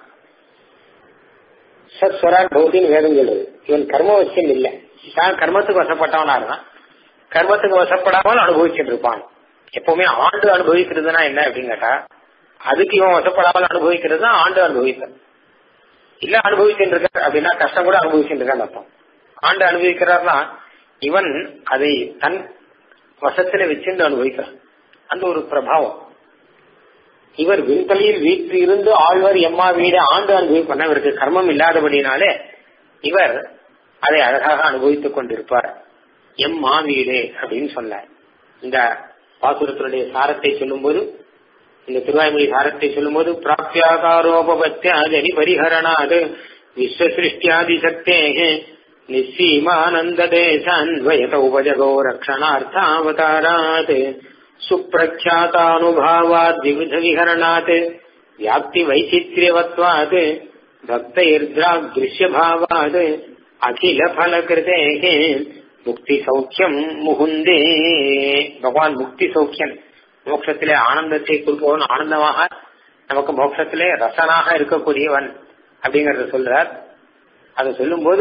சஸ்வராட் பௌதின்னு வேதம் சொல்லுது இவன் கர்மவசியம் இல்லை தான் கர்மத்துக்கு வசப்பட்டவனா இருந்தான் கர்மத்துக்கு வசப்படாமல் அனுபவிச்சுட்டு இருப்பான் எப்பவுமே ஆண்டு அனுபவிக்கிறதுனா என்ன அப்படின்னு கேட்டா அதுக்கு இவன் வசப்படாமல் அனுபவிக்கிறது தான் ஆண்டு அனுபவிக்கிறது இல்ல அனுபவிச்சுட்டு இருக்க அப்படின்னா கஷ்டம் கூட அனுபவிச்சுட்டு இருக்கான்னு அர்த்தம் ஆண்டு அனுபவிக்கிறார்னா இவன் அதை தன் வசத்துல வச்சிருந்து அனுபவிக்கிறான் அந்த ஒரு பிரபாவம் இவர் விண்கலியில் வீட்டு இருந்து ஆழ்வர் எம்மா வீடு ஆண்டு அனுபவிப்பன இவருக்கு கர்மம் இல்லாதபடினாலே இவர் அதை அழகாக அனுபவித்துக் கொண்டிருப்பார் எம் மா வீடு அப்படின்னு சொன்னார் இந்த பாசுரத்தினுடைய சாரத்தை சொல்லும்போது இந்த திருவாய்மொழி சாரத்தை சொல்லும்போது பிராப்தியாகாரோபத்தியாதி பரிஹரணாது விஸ்வசிருஷ்டியாதி சக்தேகே निस्सीमानन्ददेशान्वयत उपजगो रक्षणार्थावतारात् सुप्रख्यातानुभावात् विविधविहरणात् व्याप्तिवैचित्र्यवत्वात् भक्तैर्द्रादृश्यभावात् अखिलफलकृतेः முக்திசௌக்கியம் முகுந்தே பகவான் முக்தி சௌக்கியம் மோட்சத்திலே ஆனந்தத்தை கொடுப்பவன் ஆனந்தமாக நமக்கு மோட்சத்திலே ரசனாக இருக்கக்கூடியவன் அப்படிங்கறத சொல்றார் அதை சொல்லும்போது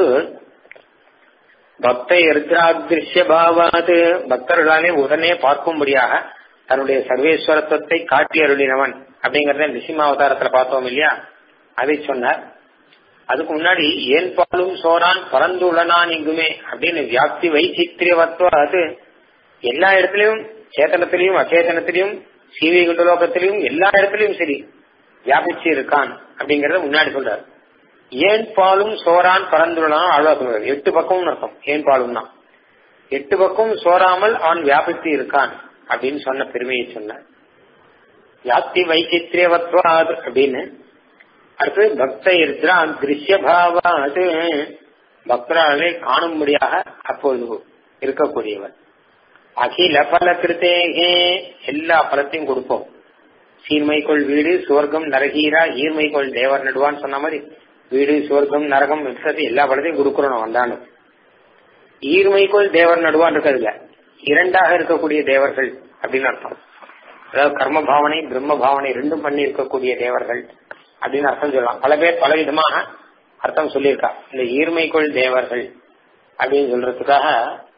பக்த எர்திராதிருஷ்ய பாவாது பக்தர்களாலே உடனே பார்க்கும்படியாக தன்னுடைய சர்வேஸ்வரத்துவத்தை காட்டி அருளினவன் அப்படிங்கறத நிசிமாவதாரத்துல பார்த்தோம் இல்லையா அதை சொன்னார் அதுக்கு முன்னாடி ஏன் பாலும் சோரான் பரந்துள்ளனான் எங்குமே அப்படின்னு வியாப்தி வைச்சித்திரியவத்துவ அது எல்லா இடத்துலயும் சேத்தனத்திலையும் அச்சேதனத்திலையும் சீவை குண்டலோகத்திலையும் எல்லா இடத்துலயும் சரி வியாபிச்சு இருக்கான் அப்படிங்கறத முன்னாடி சொல்றாரு ஏன் பாலும் சோரான் பறந்துள்ளனான் ஆழ்வா சொல்றாரு எட்டு பக்கமும் அர்த்தம் ஏன் பாலும்னா எட்டு பக்கம் சோராமல் அவன் வியாபித்து இருக்கான் அப்படின்னு சொன்ன பெருமையை சொன்ன வியாப்தி வைச்சித்திரியவத்வாது அப்படின்னு அடுத்து பக்த இருந்திரா திருஷ்ய பாவாது பக்தராலே காணும்படியாக அப்பொழுது இருக்கக்கூடியவன் அகில பல கிருத்தேகே எல்லா பலத்தையும் கொடுப்போம் சீர்மைக்குள் வீடு சுவர்க்கம் நரகீரா ஈர்மைக்குள் தேவர் நடுவான்னு சொன்ன மாதிரி வீடு சுவர்க்கம் நரகம் விசதி எல்லா படத்தையும் கொடுக்குறோம் வந்தானு ஈர்மைக்குள் தேவர் நடுவான் இருக்கிறதுல இரண்டாக இருக்கக்கூடிய தேவர்கள் அப்படின்னு அர்த்தம் அதாவது கர்ம பாவனை பிரம்ம பாவனை ரெண்டும் பண்ணி இருக்கக்கூடிய தேவர்கள் அப்படின்னு அர்த்தம் சொல்லலாம் பல பேர் பல விதமாக அர்த்தம் சொல்லியிருக்கா இந்த ஈர்மைக்குள் தேவர்கள் அப்படின்னு சொல்றதுக்காக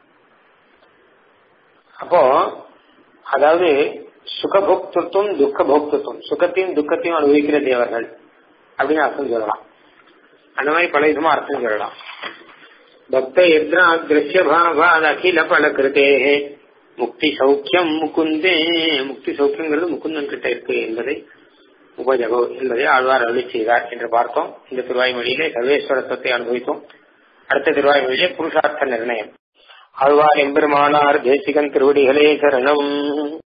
அப்போ அதாவது சுகபோக்திருத்துவம் துக்க போக்திருத்துவம் சுகத்தையும் துக்கத்தையும் அனுபவிக்கிற தேவர்கள் அப்படின்னு அர்த்தம் சொல்லலாம் அந்த மாதிரி பல விதமா அர்த்தம் சொல்லலாம் பக்த எத்ரா திருஷ்ய பாவாத் அகில பல கிருத்தே முக்தி சௌக்கியம் முகுந்தே முக்தி சௌக்கியங்கிறது முகுந்தன் கிட்ட இருக்கு என்பதை உபஜகோ என்பதை ஆழ்வார் அருளி செய்தார் என்று பார்த்தோம் இந்த திருவாய்மொழியிலே சர்வேஸ்வரத்துவத்தை அனுபவித்தோம் அடுத்த திருவாய்மொழியிலே புருஷார்த்த நிர்ணயம் ஆழ்வார் எம்பெருமானார் தேசிகன் திருவடிகளே சரணம்